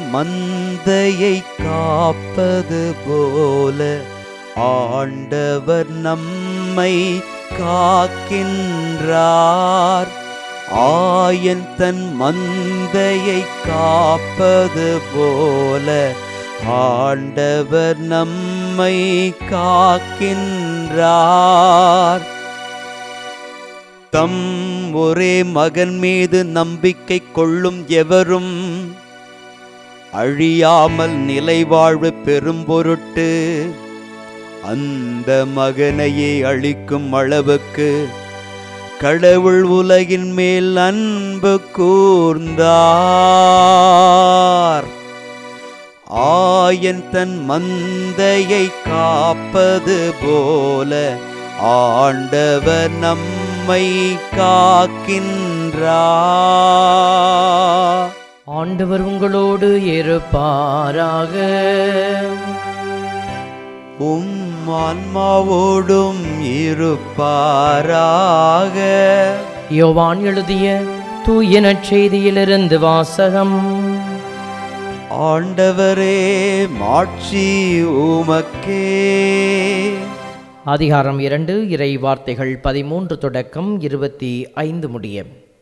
மந்தையை காப்பது போல ஆண்டவர் நம்மை காக்கின்றார் ஆயன் தன் மந்தையை காப்பது போல ஆண்டவர் நம்மை காக்கின்றார் தம் ஒரே மகன் மீது நம்பிக்கை கொள்ளும் எவரும் அழியாமல் நிலைவாழ்வு பெறும் பொருட்டு அந்த மகனையே அளிக்கும் அளவுக்கு கடவுள் உலகின் மேல் அன்பு கூர்ந்தார் ஆயன் தன் மந்தையை காப்பது போல ஆண்டவர் நம்மை காக்கின்றார் ஆண்டவர் உங்களோடு இருப்பாராக உம் ஆன்மாவோடும் இருப்பாராக யோவான் எழுதிய தூய நற்செய்தியிலிருந்து வாசகம் ஆண்டவரே மாட்சி உமக்கே அதிகாரம் இரண்டு இறை வார்த்தைகள் பதிமூன்று தொடக்கம் இருபத்தி ஐந்து முடிய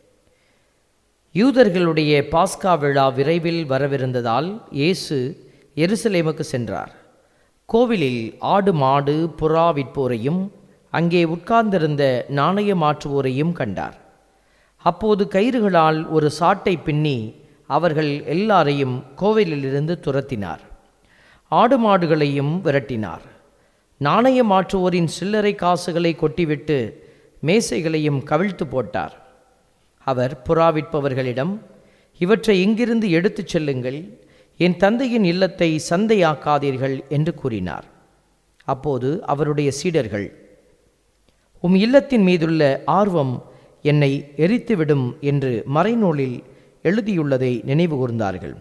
யூதர்களுடைய பாஸ்கா விழா விரைவில் வரவிருந்ததால் இயேசு எருசலேமுக்கு சென்றார் கோவிலில் ஆடு மாடு புறா விற்போரையும் அங்கே உட்கார்ந்திருந்த நாணய மாற்றுவோரையும் கண்டார் அப்போது கயிறுகளால் ஒரு சாட்டை பின்னி அவர்கள் எல்லாரையும் கோவிலிலிருந்து துரத்தினார் ஆடு மாடுகளையும் விரட்டினார் நாணய மாற்றுவோரின் சில்லறை காசுகளை கொட்டிவிட்டு மேசைகளையும் கவிழ்த்து போட்டார் அவர் புறா விற்பவர்களிடம் இவற்றை இங்கிருந்து எடுத்துச் செல்லுங்கள் என் தந்தையின் இல்லத்தை சந்தையாக்காதீர்கள் என்று கூறினார் அப்போது அவருடைய சீடர்கள் உம் இல்லத்தின் மீதுள்ள ஆர்வம் என்னை எரித்துவிடும் என்று மறைநூலில் எழுதியுள்ளதை நினைவு கூர்ந்தார்கள்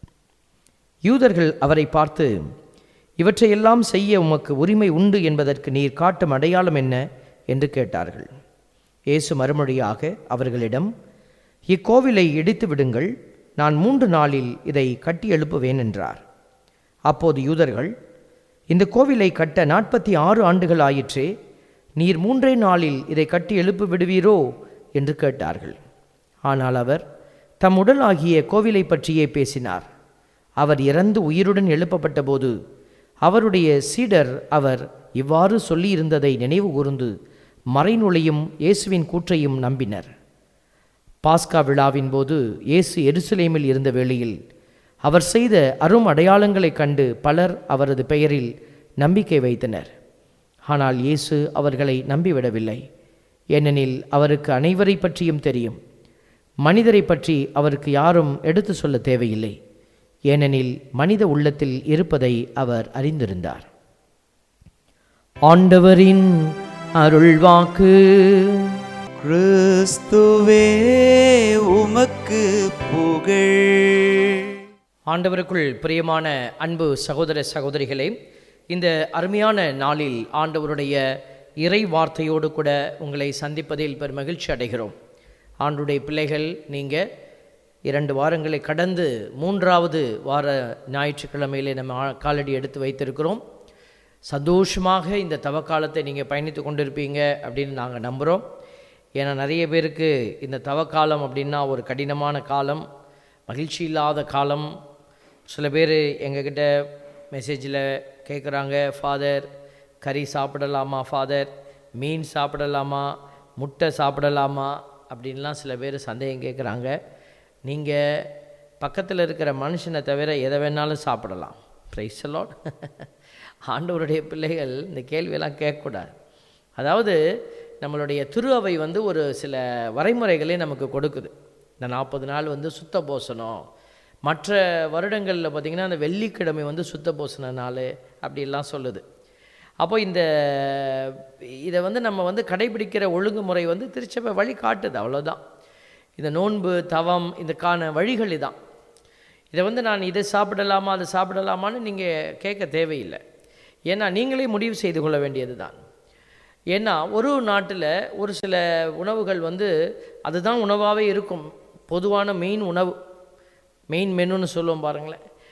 யூதர்கள் அவரை பார்த்து இவற்றையெல்லாம் செய்ய உமக்கு உரிமை உண்டு என்பதற்கு நீர் காட்டும் அடையாளம் என்ன என்று கேட்டார்கள் இயேசு மறுமொழியாக அவர்களிடம் இக்கோவிலை இடித்து விடுங்கள் நான் மூன்று நாளில் இதை கட்டி எழுப்புவேன் என்றார் அப்போது யூதர்கள் இந்த கோவிலை கட்ட நாற்பத்தி ஆறு ஆண்டுகள் ஆயிற்றே நீர் மூன்றே நாளில் இதை கட்டி எழுப்பி விடுவீரோ என்று கேட்டார்கள் ஆனால் அவர் தம் உடல் ஆகிய கோவிலை பற்றியே பேசினார் அவர் இறந்து உயிருடன் எழுப்பப்பட்ட போது அவருடைய சீடர் அவர் இவ்வாறு சொல்லியிருந்ததை நினைவு கூர்ந்து மறைநூலையும் இயேசுவின் கூற்றையும் நம்பினர் பாஸ்கா விழாவின் போது இயேசு எருசலேமில் இருந்த வேளையில் அவர் செய்த அரும் அடையாளங்களைக் கண்டு பலர் அவரது பெயரில் நம்பிக்கை வைத்தனர் ஆனால் இயேசு அவர்களை நம்பிவிடவில்லை ஏனெனில் அவருக்கு அனைவரை பற்றியும் தெரியும் மனிதரை பற்றி அவருக்கு யாரும் எடுத்து சொல்ல தேவையில்லை ஏனெனில் மனித உள்ளத்தில் இருப்பதை அவர் அறிந்திருந்தார் ஆண்டவரின் அருள்வாக்கு கிறிஸ்துவே உமக்கு புகழ் ஆண்டவருக்குள் பிரியமான அன்பு சகோதர சகோதரிகளே இந்த அருமையான நாளில் ஆண்டவருடைய இறை வார்த்தையோடு கூட உங்களை சந்திப்பதில் பெரும் மகிழ்ச்சி அடைகிறோம் ஆண்டுடைய பிள்ளைகள் நீங்கள் இரண்டு வாரங்களை கடந்து மூன்றாவது வார ஞாயிற்றுக்கிழமையிலே நம்ம ஆ- காலடி எடுத்து வைத்திருக்கிறோம் சந்தோஷமாக இந்த தவக்காலத்தை நீங்கள் பயணித்து கொண்டிருப்பீங்க அப்படின்னு நாங்கள் நம்புகிறோம் ஏன்னா நிறைய பேருக்கு இந்த தவக்காலம் அப்படின்னா ஒரு கடினமான காலம் மகிழ்ச்சி இல்லாத காலம் சில பேர் எங்ககிட்ட மெசேஜில் கேட்குறாங்க ஃபாதர் கறி சாப்பிடலாமா ஃபாதர் மீன் சாப்பிடலாமா முட்டை சாப்பிடலாமா அப்படின்லாம் சில பேர் சந்தேகம் கேட்குறாங்க நீங்கள் பக்கத்தில் இருக்கிற மனுஷனை தவிர எதை வேணாலும் சாப்பிடலாம் ப்ரைஸ் லார்ட் ஆண்டவருடைய பிள்ளைகள் இந்த கேள்வியெல்லாம் கேட்கக்கூடாது அதாவது நம்மளுடைய திரு அவை வந்து ஒரு சில வரைமுறைகளை நமக்கு கொடுக்குது இந்த நாற்பது நாள் வந்து சுத்த போசனம் மற்ற வருடங்களில் பார்த்திங்கன்னா அந்த வெள்ளிக்கிழமை வந்து சுத்த போசன நாள் அப்படிலாம் சொல்லுது அப்போ இந்த இதை வந்து நம்ம வந்து கடைபிடிக்கிற ஒழுங்குமுறை வந்து திருச்சபை வழி காட்டுது அவ்வளோதான் இந்த நோன்பு தவம் இதுக்கான வழிகள் இதான் இதை வந்து நான் இதை சாப்பிடலாமா அதை சாப்பிடலாமான்னு நீங்கள் கேட்க தேவையில்லை ஏன்னா நீங்களே முடிவு செய்து கொள்ள வேண்டியது தான் ஏன்னா ஒரு நாட்டில் ஒரு சில உணவுகள் வந்து அதுதான் உணவாகவே இருக்கும் பொதுவான மெயின் உணவு மெயின் மெனுன்னு சொல்லுவோம் பாருங்களேன்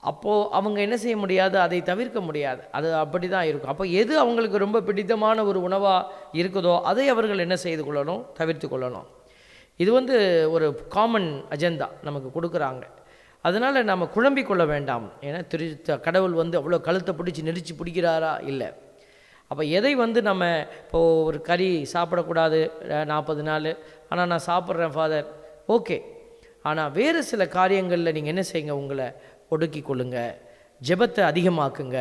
அப்போது அவங்க என்ன செய்ய முடியாது அதை தவிர்க்க முடியாது அது அப்படி தான் இருக்கும் அப்போ எது அவங்களுக்கு ரொம்ப பிடித்தமான ஒரு உணவாக இருக்குதோ அதை அவர்கள் என்ன செய்து கொள்ளணும் தவிர்த்து கொள்ளணும் இது வந்து ஒரு காமன் அஜெண்டா நமக்கு கொடுக்குறாங்க அதனால் நம்ம குழம்பிக் கொள்ள வேண்டாம் ஏன்னா திரு த- கடவுள் வந்து அவ்வளோ கழுத்தை பிடிச்சி நெரிச்சு பிடிக்கிறாரா இல்லை அப்போ எதை வந்து நம்ம இப்போது ஒரு கறி சாப்பிடக்கூடாது நாற்பது நாள் ஆனால் நான் சாப்பிட்றேன் ஃபாதர் ஓகே ஆனால் வேறு சில காரியங்களில் நீங்கள் என்ன செய்யுங்க உங்களை ஒடுக்கி கொள்ளுங்க ஜெபத்தை அதிகமாக்குங்க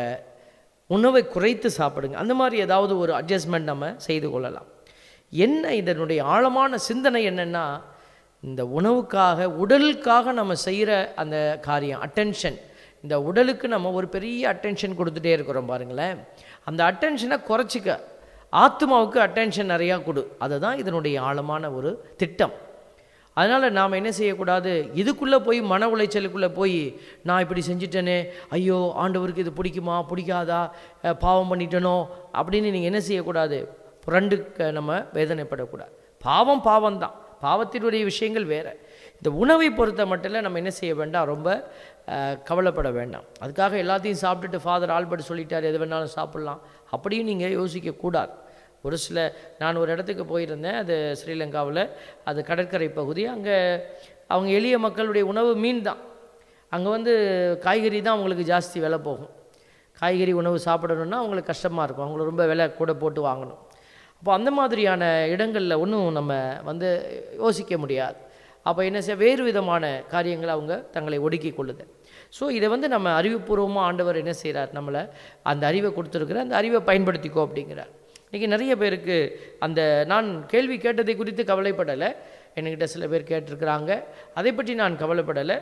உணவை குறைத்து சாப்பிடுங்க அந்த மாதிரி ஏதாவது ஒரு அட்ஜஸ்ட்மெண்ட் நம்ம செய்து கொள்ளலாம் என்ன இதனுடைய ஆழமான சிந்தனை என்னென்னா இந்த உணவுக்காக உடலுக்காக நம்ம செய்கிற அந்த காரியம் அட்டென்ஷன் இந்த உடலுக்கு நம்ம ஒரு பெரிய அட்டென்ஷன் கொடுத்துட்டே இருக்கிறோம் பாருங்களேன் அந்த அட்டென்ஷனை குறைச்சிக்க ஆத்மாவுக்கு அட்டென்ஷன் நிறையா கொடு அதுதான் இதனுடைய ஆழமான ஒரு திட்டம் அதனால் நாம் என்ன செய்யக்கூடாது இதுக்குள்ளே போய் மன உளைச்சலுக்குள்ளே போய் நான் இப்படி செஞ்சிட்டேனே ஐயோ ஆண்டவருக்கு இது பிடிக்குமா பிடிக்காதா அஹ், பாவம் பண்ணிட்டனோ அப்படின்னு நீங்கள் என்ன செய்யக்கூடாது புரண்டு க- நம்ம வேதனைப்படக்கூடாது பாவம் பாவம் தான் பாவத்தினுடைய விஷயங்கள் வேறு இந்த உணவை பொறுத்த மட்டும் நம்ம என்ன செய்ய வேண்டாம் ரொம்ப அஹ், கவலைப்பட வேண்டாம் அதுக்காக எல்லாத்தையும் சாப்பிட்டுட்டு ஃபாதர் ஆல்பர்ட் சொல்லிட்டார் எது வேணாலும் சாப்பிட்லாம் அப்படியும் நீங்கள் யோசிக்கக்கூடாது ஒரு சில நான் ஒரு இடத்துக்கு போயிருந்தேன் அது ஸ்ரீலங்காவில் அது கடற்கரை பகுதி அங்கே அவங்க எளிய மக்களுடைய உணவு மீன் தான் அங்கே வந்து காய்கறி தான் அவங்களுக்கு ஜாஸ்தி விலை போகும் காய்கறி உணவு சாப்பிடணுன்னா அவங்களுக்கு கஷ்டமாக இருக்கும் அவங்களுக்கு ரொம்ப விலை கூட போட்டு வாங்கணும் அப்போ அந்த மாதிரியான இடங்களில் ஒன்றும் நம்ம வந்து யோசிக்க முடியாது அப்போ என்ன செய்ய வேறு விதமான காரியங்களை அவங்க தங்களை ஒடுக்கி கொள்ளுது ஸோ இதை வந்து நம்ம அறிவுபூர்வமாக ஆண்டவர் என்ன செய்கிறார் நம்மளை அந்த அறிவை கொடுத்துருக்குற அந்த அறிவை பயன்படுத்திக்கோ அப்படிங்கிறார் இன்றைக்கி நிறைய பேருக்கு அந்த நான் கேள்வி கேட்டதை குறித்து கவலைப்படலை என்கிட்ட சில பேர் கேட்டிருக்கிறாங்க அதை பற்றி நான் கவலைப்படலை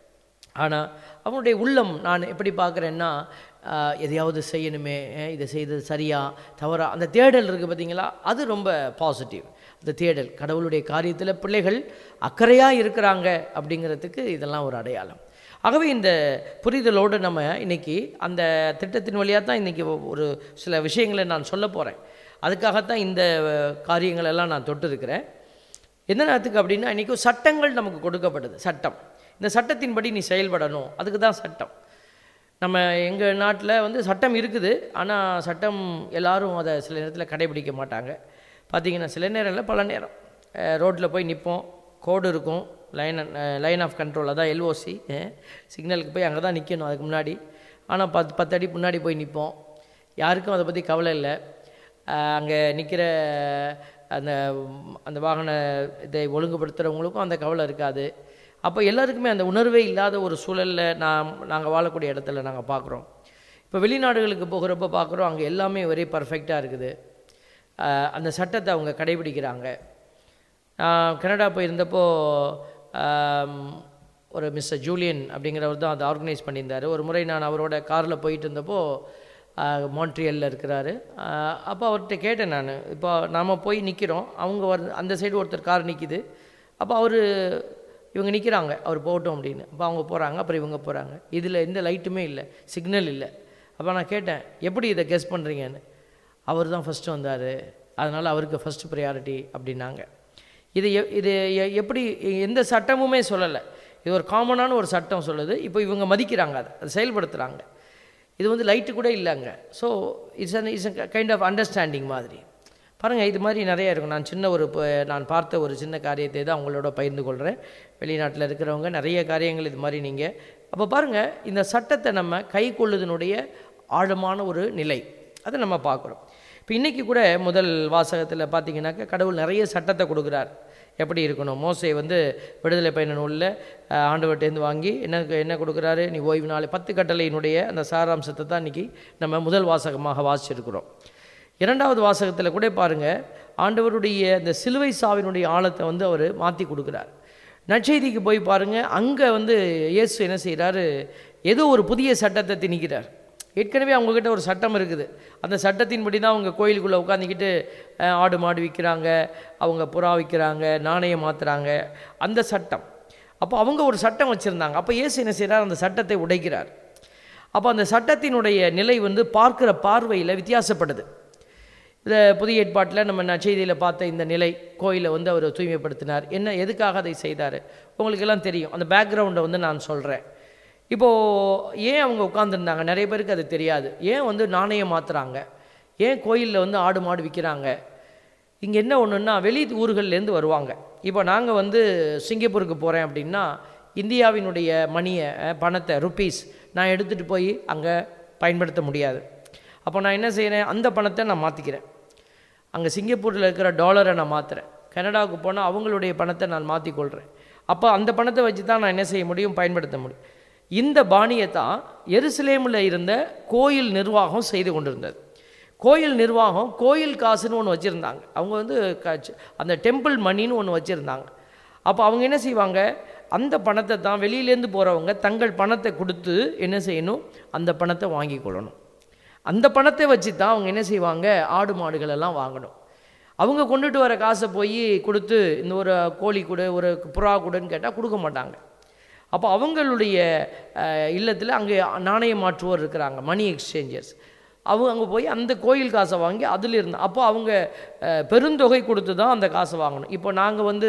ஆனால் அவனுடைய உள்ளம் நான் எப்படி பார்க்குறேன்னா ஆஹ், எதையாவது செய்யணுமே அஹ், இதை செய்தது சரியா தவறா அந்த தேடல் இருக்குது பார்த்தீங்களா அது ரொம்ப பாசிட்டிவ் அந்த தேடல் கடவுளுடைய காரியத்தில் பிள்ளைகள் அக்கறையாக இருக்கிறாங்க அப்படிங்கிறதுக்கு இதெல்லாம் ஒரு அடையாளம் ஆகவே இந்த புரிதலோடு நம்ம இன்னைக்கு அந்த திட்டத்தின் வழியாக தான் இன்றைக்கி ஒரு சில விஷயங்களை நான் சொல்ல போகிறேன் அதுக்காகத்தான் இந்த காரியங்கள் எல்லாம் நான் தொட்டிருக்கிறேன் என்ன நேரத்துக்கு அப்படின்னா இன்றைக்கி சட்டங்கள் நமக்கு கொடுக்கப்படுது சட்டம் இந்த சட்டத்தின்படி நீ செயல்படணும் அதுக்கு தான் சட்டம் நம்ம எங்கள் நாட்டில் வந்து சட்டம் இருக்குது ஆனால் சட்டம் எல்லாரும் அதை சில நேரத்தில் கடைபிடிக்க மாட்டாங்க பார்த்தீங்கன்னா சில நேரம் இல்லை பல நேரம் ரோட்டில் போய் நிற்போம் கோடு இருக்கும் லைன் லைன் ஆஃப் கண்ட்ரோல் அதான் எல்ஓசி சிக்னலுக்கு போய் அங்கே தான் நிற்கணும் அதுக்கு முன்னாடி ஆனால் பத்து பத்து அடி முன்னாடி போய் நிற்போம் யாருக்கும் அதை பற்றி கவலை இல்லை அங்கே நிற்கிற அந்த அந்த வாகன இதை ஒழுங்குபடுத்துகிறவங்களுக்கும் அந்த கவலை இருக்காது அப்போ எல்லாருக்குமே அந்த உணர்வே இல்லாத ஒரு சூழலில் நான் நாங்கள் வாழக்கூடிய இடத்துல நாங்கள் பார்க்குறோம் இப்போ வெளிநாடுகளுக்கு போகிறப்ப பார்க்குறோம் அங்கே எல்லாமே ஒரே பர்ஃபெக்டாக இருக்குது அஹ் அந்த சட்டத்தை அவங்க கடைபிடிக்கிறாங்க நான் கனடா போயிருந்தப்போ ஆம், ஒரு மிஸ்டர் ஜூலியன் அப்படிங்கிறவர் தான் அதை ஆர்கனைஸ் பண்ணியிருந்தார் ஒரு முறை நான் அவரோட காரில் போயிட்டு இருந்தப்போ மான்ட்ரியலில் இருக்கிறாரு அப்போ அவர்கிட்ட கேட்டேன் நான் இப்போ நாம் போய் நிற்கிறோம் அவங்க வர அந்த சைடு ஒருத்தர் கார் நிற்கிது அப்போ அவர் இவங்க நிற்கிறாங்க அவர் போகட்டும் அப்படின்னு அப்போ அவங்க போகிறாங்க அப்புறம் இவங்க போகிறாங்க இதில் எந்த லைட்டுமே இல்லை சிக்னல் இல்லை அப்போ நான் கேட்டேன் எப்படி இதை கெஸ் பண்ணுறீங்கன்னு அவர் தான் ஃபஸ்ட்டு வந்தார் அதனால் அவருக்கு ஃபஸ்ட்டு ப்ரையாரிட்டி அப்படின்னாங்க இது எ- இது எ- எப்படி எந்த சட்டமுமே சொல்லலை இது ஒரு காமனான ஒரு சட்டம் சொல்லுது இப்போ இவங்க மதிக்கிறாங்க அதை அதை செயல்படுத்துகிறாங்க இது வந்து லைட்டு கூட இல்லைங்க so it's an it's kind of understanding மாதிரி பாருங்கள் இது மாதிரி நிறைய இருக்கும் நான் சின்ன ஒரு இப்போ நான் பார்த்த ஒரு சின்ன காரியத்தை தான் உங்களோட பகிர்ந்து கொள்கிறேன் வெளிநாட்டில் இருக்கிறவங்க நிறைய காரியங்கள் இது மாதிரி நீங்கள் அப்போ பாருங்கள் இந்த சட்டத்தை நம்ம கை கொள்ளுதனுடைய ஆழமான ஒரு நிலை அதை நம்ம பார்க்குறோம் இப்போ இன்றைக்கி கூட முதல் வாசகத்தில் பார்த்தீங்கன்னாக்கா கடவுள் நிறைய சட்டத்தை கொடுக்குறார் எப்படி இருக்கணும் மோசை வந்து விடுதலை பயண நூலில் அஹ், ஆண்டவர்ட்டேருந்து வாங்கி என்ன என்ன கொடுக்குறாரு நீ ஓய்வு நாள் பத்து கட்டளையினுடைய அந்த சாராம்சத்தை தான் இன்றைக்கி நம்ம முதல் வாசகமாக வாசிச்சிருக்கிறோம் இரண்டாவது வாசகத்தில் கூட பாருங்கள் ஆண்டவருடைய இந்த சிலுவை சாவினுடைய ஆழத்தை வந்து அவர் மாற்றி கொடுக்குறார் நற்செய்திக்கு போய் பாருங்கள் அங்கே வந்து இயேசு என்ன செய்கிறாரு ஏதோ ஒரு புதிய சட்டத்தை திணிக்கிறார் ஏற்கனவே அவங்கக்கிட்ட ஒரு சட்டம் இருக்குது அந்த சட்டத்தின்படி தான் அவங்க கோயிலுக்குள்ளே உட்காந்துக்கிட்டு அஹ், ஆடு மாடு விற்கிறாங்க அவங்க புறா விற்கிறாங்க நாணயம் மாற்றுறாங்க அந்த சட்டம் அப்போ அவங்க ஒரு சட்டம் வச்சுருந்தாங்க அப்போ இயேசு என்ன செய்கிறார் அந்த சட்டத்தை உடைக்கிறார் அப்போ அந்த சட்டத்தினுடைய நிலை வந்து பார்க்குற பார்வையில் வித்தியாசப்படுது இந்த புதிய ஏற்பாட்டில் நம்ம நற்செய்தியில் பார்த்த இந்த நிலை கோயிலை வந்து அவர் தூய்மைப்படுத்தினார் என்ன எதுக்காக அதை செய்தார் உங்களுக்கெல்லாம் தெரியும் அந்த பேக்ரவுண்டை வந்து நான் சொல்கிறேன் இப்போது ஏன் அவங்க உட்காந்துருந்தாங்க நிறைய பேருக்கு அது தெரியாது ஏன் வந்து நாணயம் மாற்றுறாங்க ஏன் கோயிலில் வந்து ஆடு மாடு விற்கிறாங்க இங்கே என்ன ஒன்றுன்னா வெளி ஊர்கள்லேருந்து வருவாங்க இப்போ நாங்கள் வந்து சிங்கப்பூருக்கு போகிறேன் அப்படின்னா இந்தியாவினுடைய மணியை அஹ், பணத்தை ருப்பீஸ் நான் எடுத்துகிட்டு போய் அங்கே பயன்படுத்த முடியாது அப்போ நான் என்ன செய்கிறேன் அந்த பணத்தை நான் மாற்றிக்கிறேன் அங்கே சிங்கப்பூரில் இருக்கிற டாலரை நான் மாற்றுறேன் கனடாவுக்கு போனால் அவங்களுடைய பணத்தை நான் மாற்றிக்கொள்கிறேன் அப்போ அந்த பணத்தை வச்சு தான் நான் என்ன செய்ய முடியும் பயன்படுத்த முடியும் இந்த பாணியை தான் எருசலேமில் இருந்த கோயில் நிர்வாகம் செய்து கொண்டிருந்தது கோயில் நிர்வாகம் கோயில் காசுன்னு ஒன்று வச்சுருந்தாங்க அவங்க வந்து க- அந்த டெம்பிள் மணின்னு ஒன்று வச்சுருந்தாங்க அப்போ அவங்க என்ன செய்வாங்க அந்த பணத்தை தான் வெளியிலேருந்து போகிறவங்க தங்கள் பணத்தை கொடுத்து என்ன செய்யணும் அந்த பணத்தை வாங்கி கொள்ளணும் அந்த பணத்தை வச்சு தான் அவங்க என்ன செய்வாங்க ஆடு மாடுகள் எல்லாம் வாங்கணும் அவங்க கொண்டுட்டு வர காசை போய் கொடுத்து இந்த ஒரு கோழி கொடு ஒரு புறா கொடுன்னு கேட்டால் கொடுக்க மாட்டாங்க அப்போ அவங்களுடைய இல்லத்தில் அங்கே நாணய மாற்றுவோர் இருக்கிறாங்க மணி எக்ஸ்சேஞ்சர்ஸ் அவங்க அங்கே போய் அந்த கோயில் காசை வாங்கி அதில் இருந்து அப்போ அவங்க அஹ், பெருந்தொகை கொடுத்து தான் அந்த காசை வாங்கணும் இப்போ நாங்கள் வந்து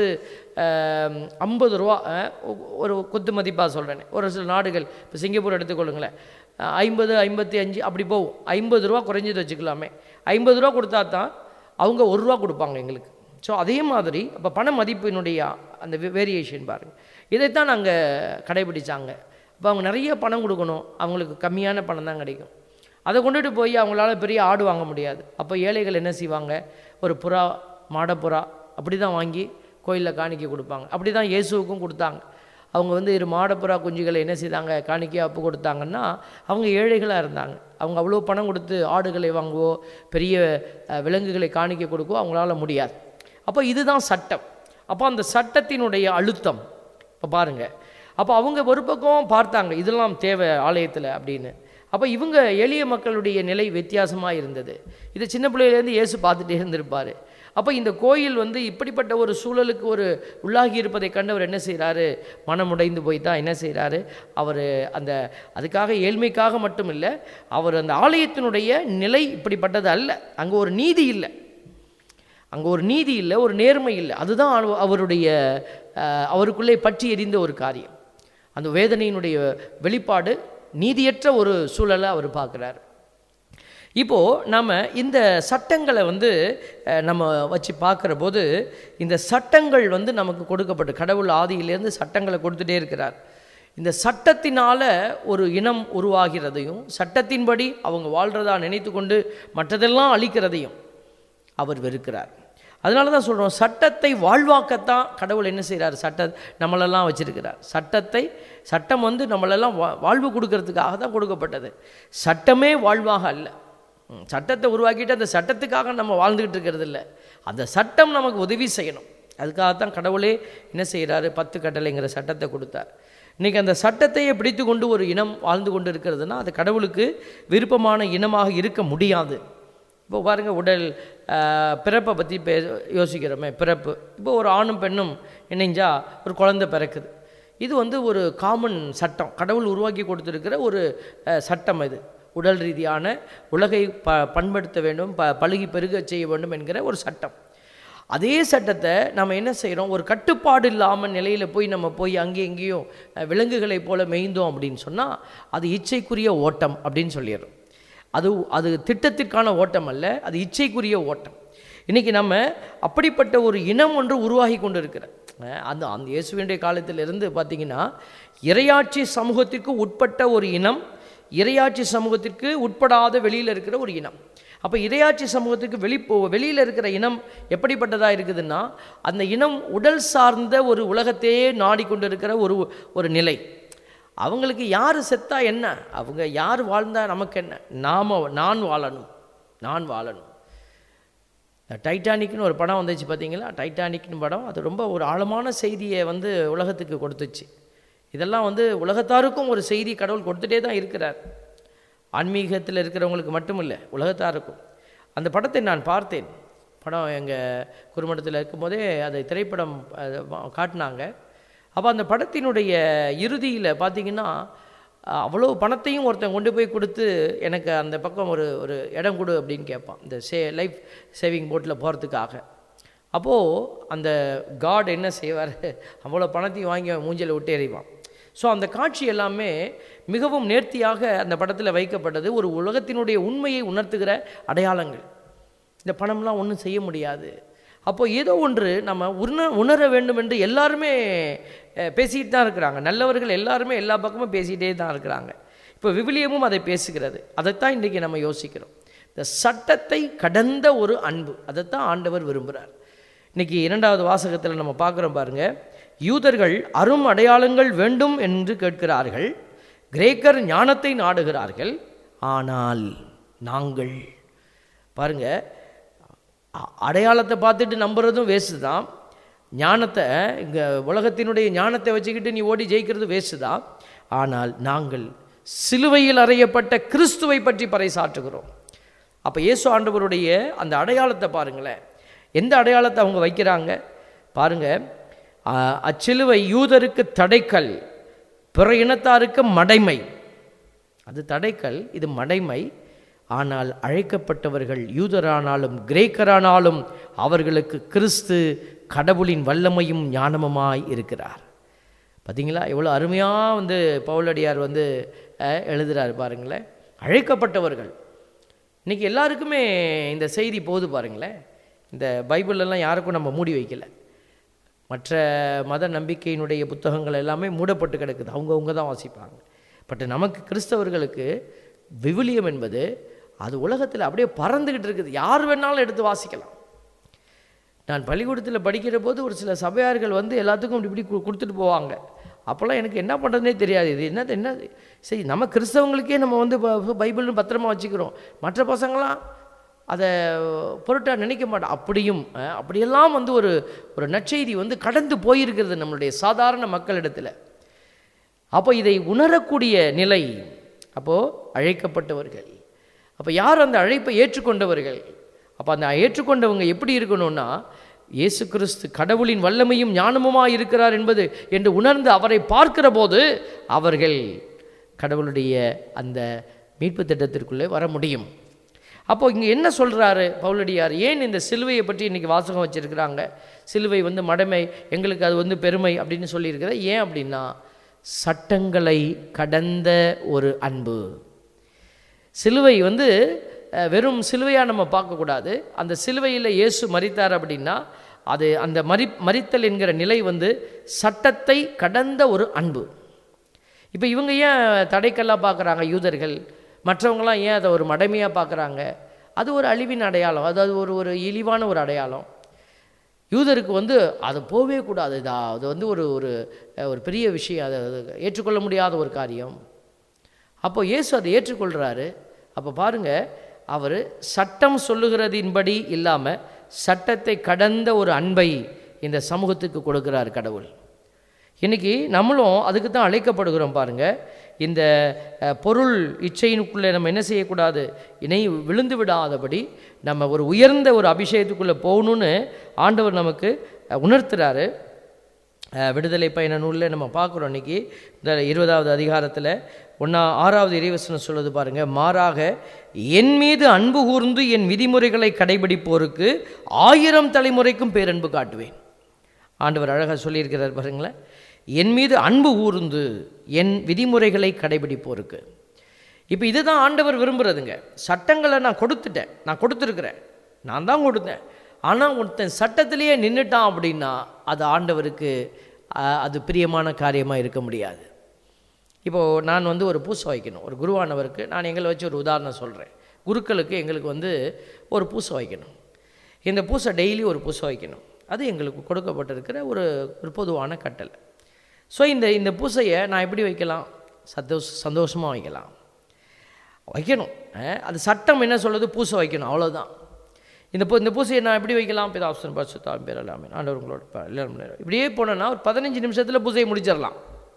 ஐம்பது ரூபா அஹ், ஒரு குத்து மதிப்பாக சொல்கிறேன் ஒரு சில நாடுகள் இப்போ சிங்கப்பூர் எடுத்துக்கொள்ளுங்களேன் ஐம்பது ஐம்பத்தி அஞ்சு அப்படி போகும் ஐம்பது ரூபா குறைஞ்சது வச்சுக்கலாமே ஐம்பது ரூபா கொடுத்தா தான் அவங்க ஒரு ரூபா கொடுப்பாங்க எங்களுக்கு ஸோ அதே மாதிரி அப்போ பண மதிப்பினுடைய அந்த வேரியேஷன் பாருங்கள் இதைத்தான் நாங்கள் கடைபிடிச்சாங்க இப்போ அவங்க நிறைய பணம் கொடுக்கணும் அவங்களுக்கு கம்மியான பணம் தான் கிடைக்கும் அதை கொண்டுட்டு போய் அவங்களால பெரிய ஆடு வாங்க முடியாது அப்போ ஏழைகள் என்ன செய்வாங்க ஒரு புறா மாடப்புறா அப்படி தான் வாங்கி கோயிலில் காணிக்கை கொடுப்பாங்க அப்படி தான் இயேசுவுக்கும் கொடுத்தாங்க அவங்க வந்து இரு மாடப்புறா குஞ்சுகளை என்ன செய்தாங்க காணிக்கையாக அப்பு கொடுத்தாங்கன்னா அவங்க ஏழைகளாக இருந்தாங்க அவங்க அவ்வளோ பணம் கொடுத்து ஆடுகளை வாங்குவோ பெரிய அஹ், விலங்குகளை காணிக்கை கொடுக்கவோ அவங்களால முடியாது அப்போ இதுதான் சட்டம் அப்போ அந்த சட்டத்தினுடைய அழுத்தம் இப்போ பாருங்கள் அப்போ அவங்க ஒரு பக்கம் பார்த்தாங்க இதெல்லாம் தேவை ஆலயத்தில் அப்படின்னு அப்போ இவங்க எளிய மக்களுடைய நிலை வித்தியாசமாக இருந்தது இதை சின்ன பிள்ளையிலேருந்து இயேசு பார்த்துட்டே இருந்திருப்பார் அப்போ இந்த கோயில் வந்து இப்படிப்பட்ட ஒரு சூழலுக்கு ஒரு உள்ளாகி இருப்பதை கண்டு அவர் என்ன செய்கிறாரு மனமுடைந்து போய் தான் என்ன செய்கிறாரு அவர் அந்த அதுக்காக ஏழ்மைக்காக மட்டும் இல்லை அவர் அந்த ஆலயத்தினுடைய நிலை இப்படிப்பட்டது அல்ல அங்கே ஒரு நீதி இல்லை அங்கே ஒரு நீதி இல்லை ஒரு நேர்மை இல்லை அதுதான் அவ- அவருடைய அஹ், அவருக்குள்ளே பற்றி எரிந்த ஒரு காரியம் அந்த வேதனையினுடைய வெளிப்பாடு நீதியற்ற ஒரு சூழலை அவர் பார்க்குறாரு இப்போது நம்ம இந்த சட்டங்களை வந்து அஹ், நம்ம வச்சு பார்க்குற போது இந்த சட்டங்கள் வந்து நமக்கு கொடுக்கப்பட்டு கடவுள் ஆதியிலேருந்து சட்டங்களை கொடுத்துட்டே இருக்கிறார் இந்த சட்டத்தினால ஒரு இனம் உருவாகிறதையும் சட்டத்தின்படி அவங்க வாழ்கிறதா நினைத்து கொண்டு மற்றதெல்லாம் அழிக்கிறதையும் அவர் வெறுக்கிறார் அதனால தான் சொல்கிறோம் சட்டத்தை வாழ்வாக்கத்தான் கடவுள் என்ன செய்கிறார் சட்ட நம்மளெல்லாம் வச்சிருக்கிறார் சட்டத்தை சட்டம் வந்து நம்மளெல்லாம் வா- வாழ்வு கொடுக்கறதுக்காக தான் கொடுக்கப்பட்டது சட்டமே வாழ்வாக அல்ல ம், சட்டத்தை உருவாக்கிட்டு அந்த சட்டத்துக்காக நம்ம வாழ்ந்துக்கிட்டு இருக்கிறது இல்லை அந்த சட்டம் நமக்கு உதவி செய்யணும் அதுக்காகத்தான் கடவுளே என்ன செய்கிறாரு பத்து கட்டளைங்கிற சட்டத்தை கொடுத்தார் இன்றைக்கி அந்த சட்டத்தையே பிடித்து கொண்டு ஒரு இனம் வாழ்ந்து கொண்டு இருக்கிறதுனா அது கடவுளுக்கு விருப்பமான இனமாக இருக்க முடியாது இப்போ பாருங்கள் உடல் ஆஹ், பிறப்பை பற்றி பே யோசிக்கிறோமே பிறப்பு இப்போ ஒரு ஆணும் பெண்ணும் இணைஞ்சா ஒரு குழந்தை பிறக்குது இது வந்து ஒரு காமன் சட்டம் கடவுள் உருவாக்கி கொடுத்துருக்கிற ஒரு அஹ், சட்டம் இது உடல் ரீதியான உலகை ப பண்படுத்த வேண்டும் ப பழுகி பெருகச் செய்ய வேண்டும் என்கிற ஒரு சட்டம் அதே சட்டத்தை நம்ம என்ன செய்கிறோம் ஒரு கட்டுப்பாடு இல்லாமல் நிலையில் போய் நம்ம போய் அங்கேயும் இங்கேயும் அஹ், விலங்குகளைப் போல மேய்ந்தோம் அப்படின்னு சொன்னால் அது இச்சைக்குரிய ஓட்டம் அப்படின்னு சொல்லிடுறோம் அது அது திட்டத்திற்கான ஓட்டம் அல்ல அது இச்சைக்குரிய ஓட்டம் இன்றைக்கி நம்ம அப்படிப்பட்ட ஒரு இனம் ஒன்று உருவாகி கொண்டு இருக்கிற அஹ் அந்த அந்த இயேசுவினுடைய காலத்திலிருந்து பார்த்தீங்கன்னா இரையாட்சி சமூகத்திற்கு உட்பட்ட ஒரு இனம் இரையாட்சி சமூகத்திற்கு உட்படாத வெளியில் இருக்கிற ஒரு இனம் அப்போ இரையாட்சி சமூகத்துக்கு வெளி வெளியில் இருக்கிற இனம் எப்படிப்பட்டதாக இருக்குதுன்னா அந்த இனம் உடல் சார்ந்த ஒரு உலகத்தையே நாடிக்கொண்டு இருக்கிற ஒரு ஒரு நிலை அவங்களுக்கு யார் செத்தா என்ன அவங்க யார் வாழ்ந்தா நமக்கு என்ன நாம நான் வாழணும் நான் வாழணும் டைட்டானிக்னு ஒரு படம் வந்துச்சு பார்த்தீங்களா டைட்டானிக்னு படம் அது ரொம்ப ஒரு ஆழமான செய்தியை வந்து உலகத்துக்கு கொடுத்துச்சு இதெல்லாம் வந்து உலகத்தாருக்கும் ஒரு செய்தி கடவுள் கொடுத்துட்டே தான் இருக்கிறார் ஆன்மீகத்தில் இருக்கிறவங்களுக்கு மட்டும் இல்லை உலகத்தாருக்கும் அந்த படத்தை நான் பார்த்தேன் படம் எங்கள் குறுமடத்தில் இருக்கும்போதே அதை திரைப்படம் அது வா- காட்டினாங்க அப்போ அந்த படத்தினுடைய இறுதியில் பார்த்தீங்கன்னா அஹ், அவ்வளோ பணத்தையும் ஒருத்தன் கொண்டு போய் கொடுத்து எனக்கு அந்த பக்கம் ஒரு ஒரு இடம் கொடு அப்படின்னு கேட்பான் இந்த சே லைஃப் சேவிங் போட்டில் போகிறதுக்காக அப்போது அந்த காட் என்ன செய்வார் அவ்வளோ பணத்தையும் வாங்கி அவன் மூஞ்சில விட்டு எறிவான் ஸோ அந்த காட்சி எல்லாமே மிகவும் நேர்த்தியாக அந்த படத்தில் வைக்கப்பட்டது ஒரு உலகத்தினுடைய உண்மையை உணர்த்துகிற அடையாளங்கள் இந்த பணம்லாம் ஒன்றும் செய்ய முடியாது அப்போ ஏதோ ஒன்று நம்ம உண உணர வேண்டும் என்று எல்லாருமே அஹ், பேசிக்கிட்டு தான் இருக்கிறாங்க நல்லவர்கள் எல்லாருமே எல்லா பக்கமும் பேசிக்கிட்டே தான் இருக்கிறாங்க இப்போ விவிலியமும் அதை பேசுகிறது அதைத்தான் இன்றைக்கி நம்ம யோசிக்கிறோம் இந்த சட்டத்தை கடந்த ஒரு அன்பு அதைத்தான் ஆண்டவர் விரும்புகிறார் இன்னைக்கு இரண்டாவது வாசகத்தில் நம்ம பார்க்குறோம் பாருங்க யூதர்கள் அரும் அடையாளங்கள் வேண்டும் என்று கேட்கிறார்கள் கிரேக்கர் ஞானத்தை நாடுகிறார்கள் ஆனால் நாங்கள் பாருங்க அ- அடையாளத்தை பார்த்துட்டு நம்புறதும் வேஸ்ட்டு தான் ஞானத்தை இங்கே உலகத்தினுடைய ஞானத்தை வச்சுக்கிட்டு நீ ஓடி ஜெயிக்கிறது வேஸ்ட்டு தான் ஆனால் நாங்கள் சிலுவையில் அறையப்பட்ட கிறிஸ்துவை பற்றி பறைசாற்றுகிறோம் அப்போ இயேசு ஆண்டவருடைய அந்த அடையாளத்தை பாருங்களேன் எந்த அடையாளத்தை அவங்க வைக்கிறாங்க பாருங்க அ, அச்சிலுவை யூதருக்கு தடைக்கல் பிற இனத்தாருக்கு மடைமை அது தடைக்கல் இது மடைமை ஆனால் அழைக்கப்பட்டவர்கள் யூதரானாலும் கிரேக்கரானாலும் அவர்களுக்கு கிறிஸ்து கடவுளின் வல்லமையும் ஞானமுமாய் இருக்கிறார் பார்த்தீங்களா எவ்வளோ அருமையாக வந்து பவுலடியார் வந்து அஹ், எழுதுறாரு பாருங்களேன் அழைக்கப்பட்டவர்கள் இன்னைக்கு எல்லாருக்குமே இந்த செய்தி போது பாருங்களேன் இந்த பைபிளெல்லாம் யாருக்கும் நம்ம மூடி வைக்கல மற்ற மத நம்பிக்கையினுடைய புத்தகங்கள் எல்லாமே மூடப்பட்டு கிடக்குது அவங்கவுங்க தான் வாசிப்பாங்க பட் நமக்கு கிறிஸ்தவர்களுக்கு விவிலியம் என்பது அது உலகத்தில் அப்படியே பறந்துக்கிட்டு இருக்குது யார் வேணாலும் எடுத்து வாசிக்கலாம் நான் பள்ளிக்கூடத்தில் படிக்கிற போது ஒரு சில சபையார்கள் வந்து எல்லாத்துக்கும் இப்படி இப்படி கு- கொடுத்துட்டு போவாங்க அப்போல்லாம் எனக்கு என்ன பண்ணுறதுனே தெரியாது இது என்னது என்ன சரி நம்ம கிறிஸ்தவங்களுக்கே நம்ம வந்து ப- பைபிள்னு பத்திரமா வச்சுக்கிறோம் மற்ற பசங்களாம் அதை பொருட்டாக நினைக்க மாட்டோம் அப்படியும் அஹ், அப்படியெல்லாம் வந்து ஒரு ஒரு நற்செய்தி வந்து கடந்து போயிருக்கிறது நம்மளுடைய சாதாரண மக்களிடத்தில் அப்போ இதை உணரக்கூடிய நிலை அப்போது அழைக்கப்பட்டவர்கள் அப்போ யார் அந்த அழைப்பை ஏற்றுக்கொண்டவர்கள் அப்போ அந்த ஏற்றுக்கொண்டவங்க எப்படி இருக்கணும்னா இயேசு கிறிஸ்து கடவுளின் வல்லமையும் ஞானமுமாய் இருக்கிறார் என்பது என்று உணர்ந்து அவரை பார்க்கிற போது அவர்கள் கடவுளுடைய அந்த மீட்பு திட்டத்திற்குள்ளே வர முடியும் அப்போ இங்கே என்ன சொல்கிறாரு பவுலடியார் ஏன் இந்த சிலுவையை பற்றி இன்றைக்கி வாசகம் வச்சுருக்கிறாங்க சிலுவை வந்து மடமை எங்களுக்கு அது வந்து பெருமை அப்படின்னு சொல்லியிருக்கிறத ஏன் அப்படின்னா சட்டங்களை கடந்த ஒரு அன்பு சிலுவை வந்து அஹ், வெறும் சிலுவையாக நம்ம பார்க்கக்கூடாது அந்த சிலுவையில் இயேசு மரித்தார் அப்படின்னா அது அந்த மரி மரித்தல் என்கிற நிலை வந்து சட்டத்தை கடந்த ஒரு அன்பு இப்போ இவங்க ஏன் தடைக்கல்லாக பார்க்குறாங்க யூதர்கள் மற்றவங்களாம் ஏன் அதை ஒரு மடமையாக பார்க்குறாங்க அது ஒரு அழிவின் அடையாளம் அதாவது ஒரு ஒரு இழிவான ஒரு அடையாளம் யூதருக்கு வந்து அது போகவே கூடாது இதா அது வந்து ஒரு ஒரு அஹ், ஒரு பெரிய விஷயம் அது அது ஏற்றுக்கொள்ள முடியாத ஒரு காரியம் அப்போ இயேசு அதை ஏற்றுக்கொள்கிறாரு அப்போ பாருங்க அவர் சட்டம் சொல்லுகிறதின்படி இல்லாமல் சட்டத்தை கடந்த ஒரு அன்பை இந்த சமூகத்துக்கு கொடுக்கிறார் கடவுள் இன்னைக்கு நம்மளும் அதுக்கு தான் அழைக்கப்படுகிறோம் பாருங்க இந்த அஹ், பொருள் இச்சையினுக்குள்ளே நம்ம என்ன செய்யக்கூடாது இணை விழுந்து விடாதபடி நம்ம ஒரு உயர்ந்த ஒரு அபிஷேகத்துக்குள்ளே போகணும்னு ஆண்டவர் நமக்கு அஹ், உணர்த்துறாரு அஹ், விடுதலை பயண நூலில் நம்ம பார்க்குறோம் இன்னைக்கு இந்த இருபதாவது அதிகாரத்தில் ஒன்றா ஆறாவது இறைவசனம் சொல்லுது பாருங்க மாறாக என் மீது அன்பு கூர்ந்து என் விதிமுறைகளை கடைபிடிப்போருக்கு ஆயிரம் தலைமுறைக்கும் பேரன்பு காட்டுவேன் ஆண்டவர் அழகாக சொல்லியிருக்கிறார் பாருங்களேன் என் மீது அன்பு கூர்ந்து என் விதிமுறைகளை கடைபிடிப்போருக்கு இப்போ இதுதான் ஆண்டவர் விரும்புகிறதுங்க சட்டங்களை நான் கொடுத்துட்டேன் நான் கொடுத்துருக்குறேன் நான் தான் கொடுத்தேன் ஆனால் ஒருத்தன் சட்டத்திலேயே நின்றுட்டான் அப்படின்னா அது ஆண்டவருக்கு அஹ், அது பிரியமான காரியமாக இருக்க முடியாது இப்போது நான் வந்து ஒரு பூசை வைக்கணும் ஒரு குருவானவருக்கு நான் எங்களை வச்சு ஒரு உதாரணம் சொல்கிறேன் குருக்களுக்கு எங்களுக்கு வந்து ஒரு பூசை வைக்கணும் இந்த பூசை டெய்லி ஒரு பூசை வைக்கணும் அது எங்களுக்கு கொடுக்கப்பட்டிருக்கிற ஒரு ஒரு பொதுவான கட்டளை ஸோ இந்த இந்த பூசையை நான் எப்படி வைக்கலாம் சந்தோஷ சந்தோஷமாக வைக்கலாம் வைக்கணும் அஹ், அது சட்டம் என்ன சொல்லுது பூசை வைக்கணும் அவ்வளோதான் இந்த பூ இந்த பூசையை நான் எப்படி வைக்கலாம் பிதாசன் பசுத்தாம் பேர் எல்லாமே ஆண்டவர் உங்களோட ப- எல்லாரும் இப்படியே போனேன்னா ஒரு பதினஞ்சு நிமிஷத்தில் பூசையை முடிச்சிடலாம்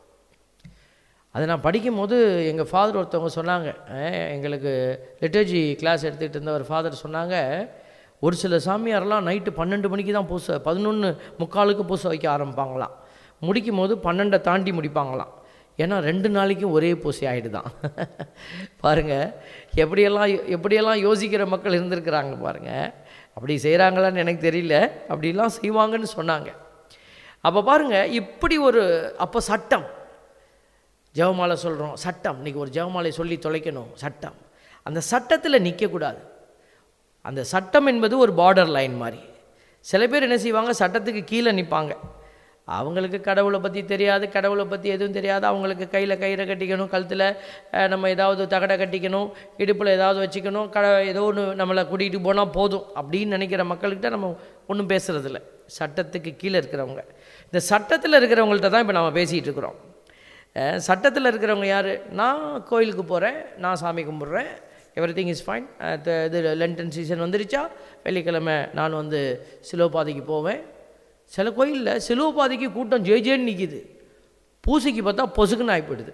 அதை நான் படிக்கும்போது எங்கள் ஃபாதர் ஒருத்தவங்க சொன்னாங்க அஹ், எங்களுக்கு லிட்டர்ஜி கிளாஸ் எடுத்துக்கிட்டு இருந்த ஒரு ஃபாதர் சொன்னாங்க ஒரு சில சாமியாரெல்லாம் நைட்டு பன்னெண்டு மணிக்கு தான் பூசை பதினொன்று முக்காலுக்கு பூசை வைக்க ஆரம்பிப்பாங்களாம் முடிக்கும் போது பன்னெண்டை தாண்டி முடிப்பாங்களாம் ஏன்னா ரெண்டு நாளைக்கும் ஒரே பூசை ஆகிடுதான் பாருங்கள் எப்படியெல்லாம் எப்படியெல்லாம் யோசிக்கிற மக்கள் இருந்திருக்கிறாங்க பாருங்கள் அப்படி செய்கிறாங்களான்னு எனக்கு தெரியல அப்படிலாம் செய்வாங்கன்னு சொன்னாங்க அப்போ பாருங்கள் இப்படி ஒரு அப்போ சட்டம் ஜெபமாலை சொல்கிறோம் சட்டம் இன்றைக்கி ஒரு ஜெபமாலை சொல்லி தொலைக்கணும் சட்டம் அந்த சட்டத்தில் நிற்கக்கூடாது அந்த சட்டம் என்பது ஒரு பார்டர் லைன் மாதிரி சில பேர் என்ன செய்வாங்க சட்டத்துக்கு கீழே நிற்பாங்க அவங்களுக்கு கடவுளை பற்றி தெரியாது கடவுளை பற்றி எதுவும் தெரியாது அவங்களுக்கு கையில் கயிறை கட்டிக்கணும் கழுத்தில் அஹ், நம்ம ஏதாவது தகடை கட்டிக்கணும் இடுப்பில் ஏதாவது வச்சுக்கணும் கட ஏதோ ஒன்று நம்மளை கூட்டிகிட்டு போனால் போதும் அப்படின்னு நினைக்கிற மக்கள்கிட்ட நம்ம ஒன்றும் பேசுகிறதில்ல சட்டத்துக்கு கீழே இருக்கிறவங்க இந்த சட்டத்தில் இருக்கிறவங்கள்ட்ட தான் இப்போ நம்ம பேசிகிட்டு இருக்கிறோம் அஹ், சட்டத்தில் இருக்கிறவங்க யார் நான் கோயிலுக்கு போகிறேன் நான் சாமி கும்பிட்றேன் எவ்ரி திங் இஸ் ஃபைன் இது லென்டன் சீசன் வந்துருச்சா வெள்ளிக்கிழமை நான் வந்து சிலோபாதிக்கு போவேன் சில கோயிலில் சிலுவபாதிக்கு கூட்டம் ஜே ஜேன்னு நிற்கிது பூசைக்கு பார்த்தா பொசுக்குன்னு ஆகிப்படுது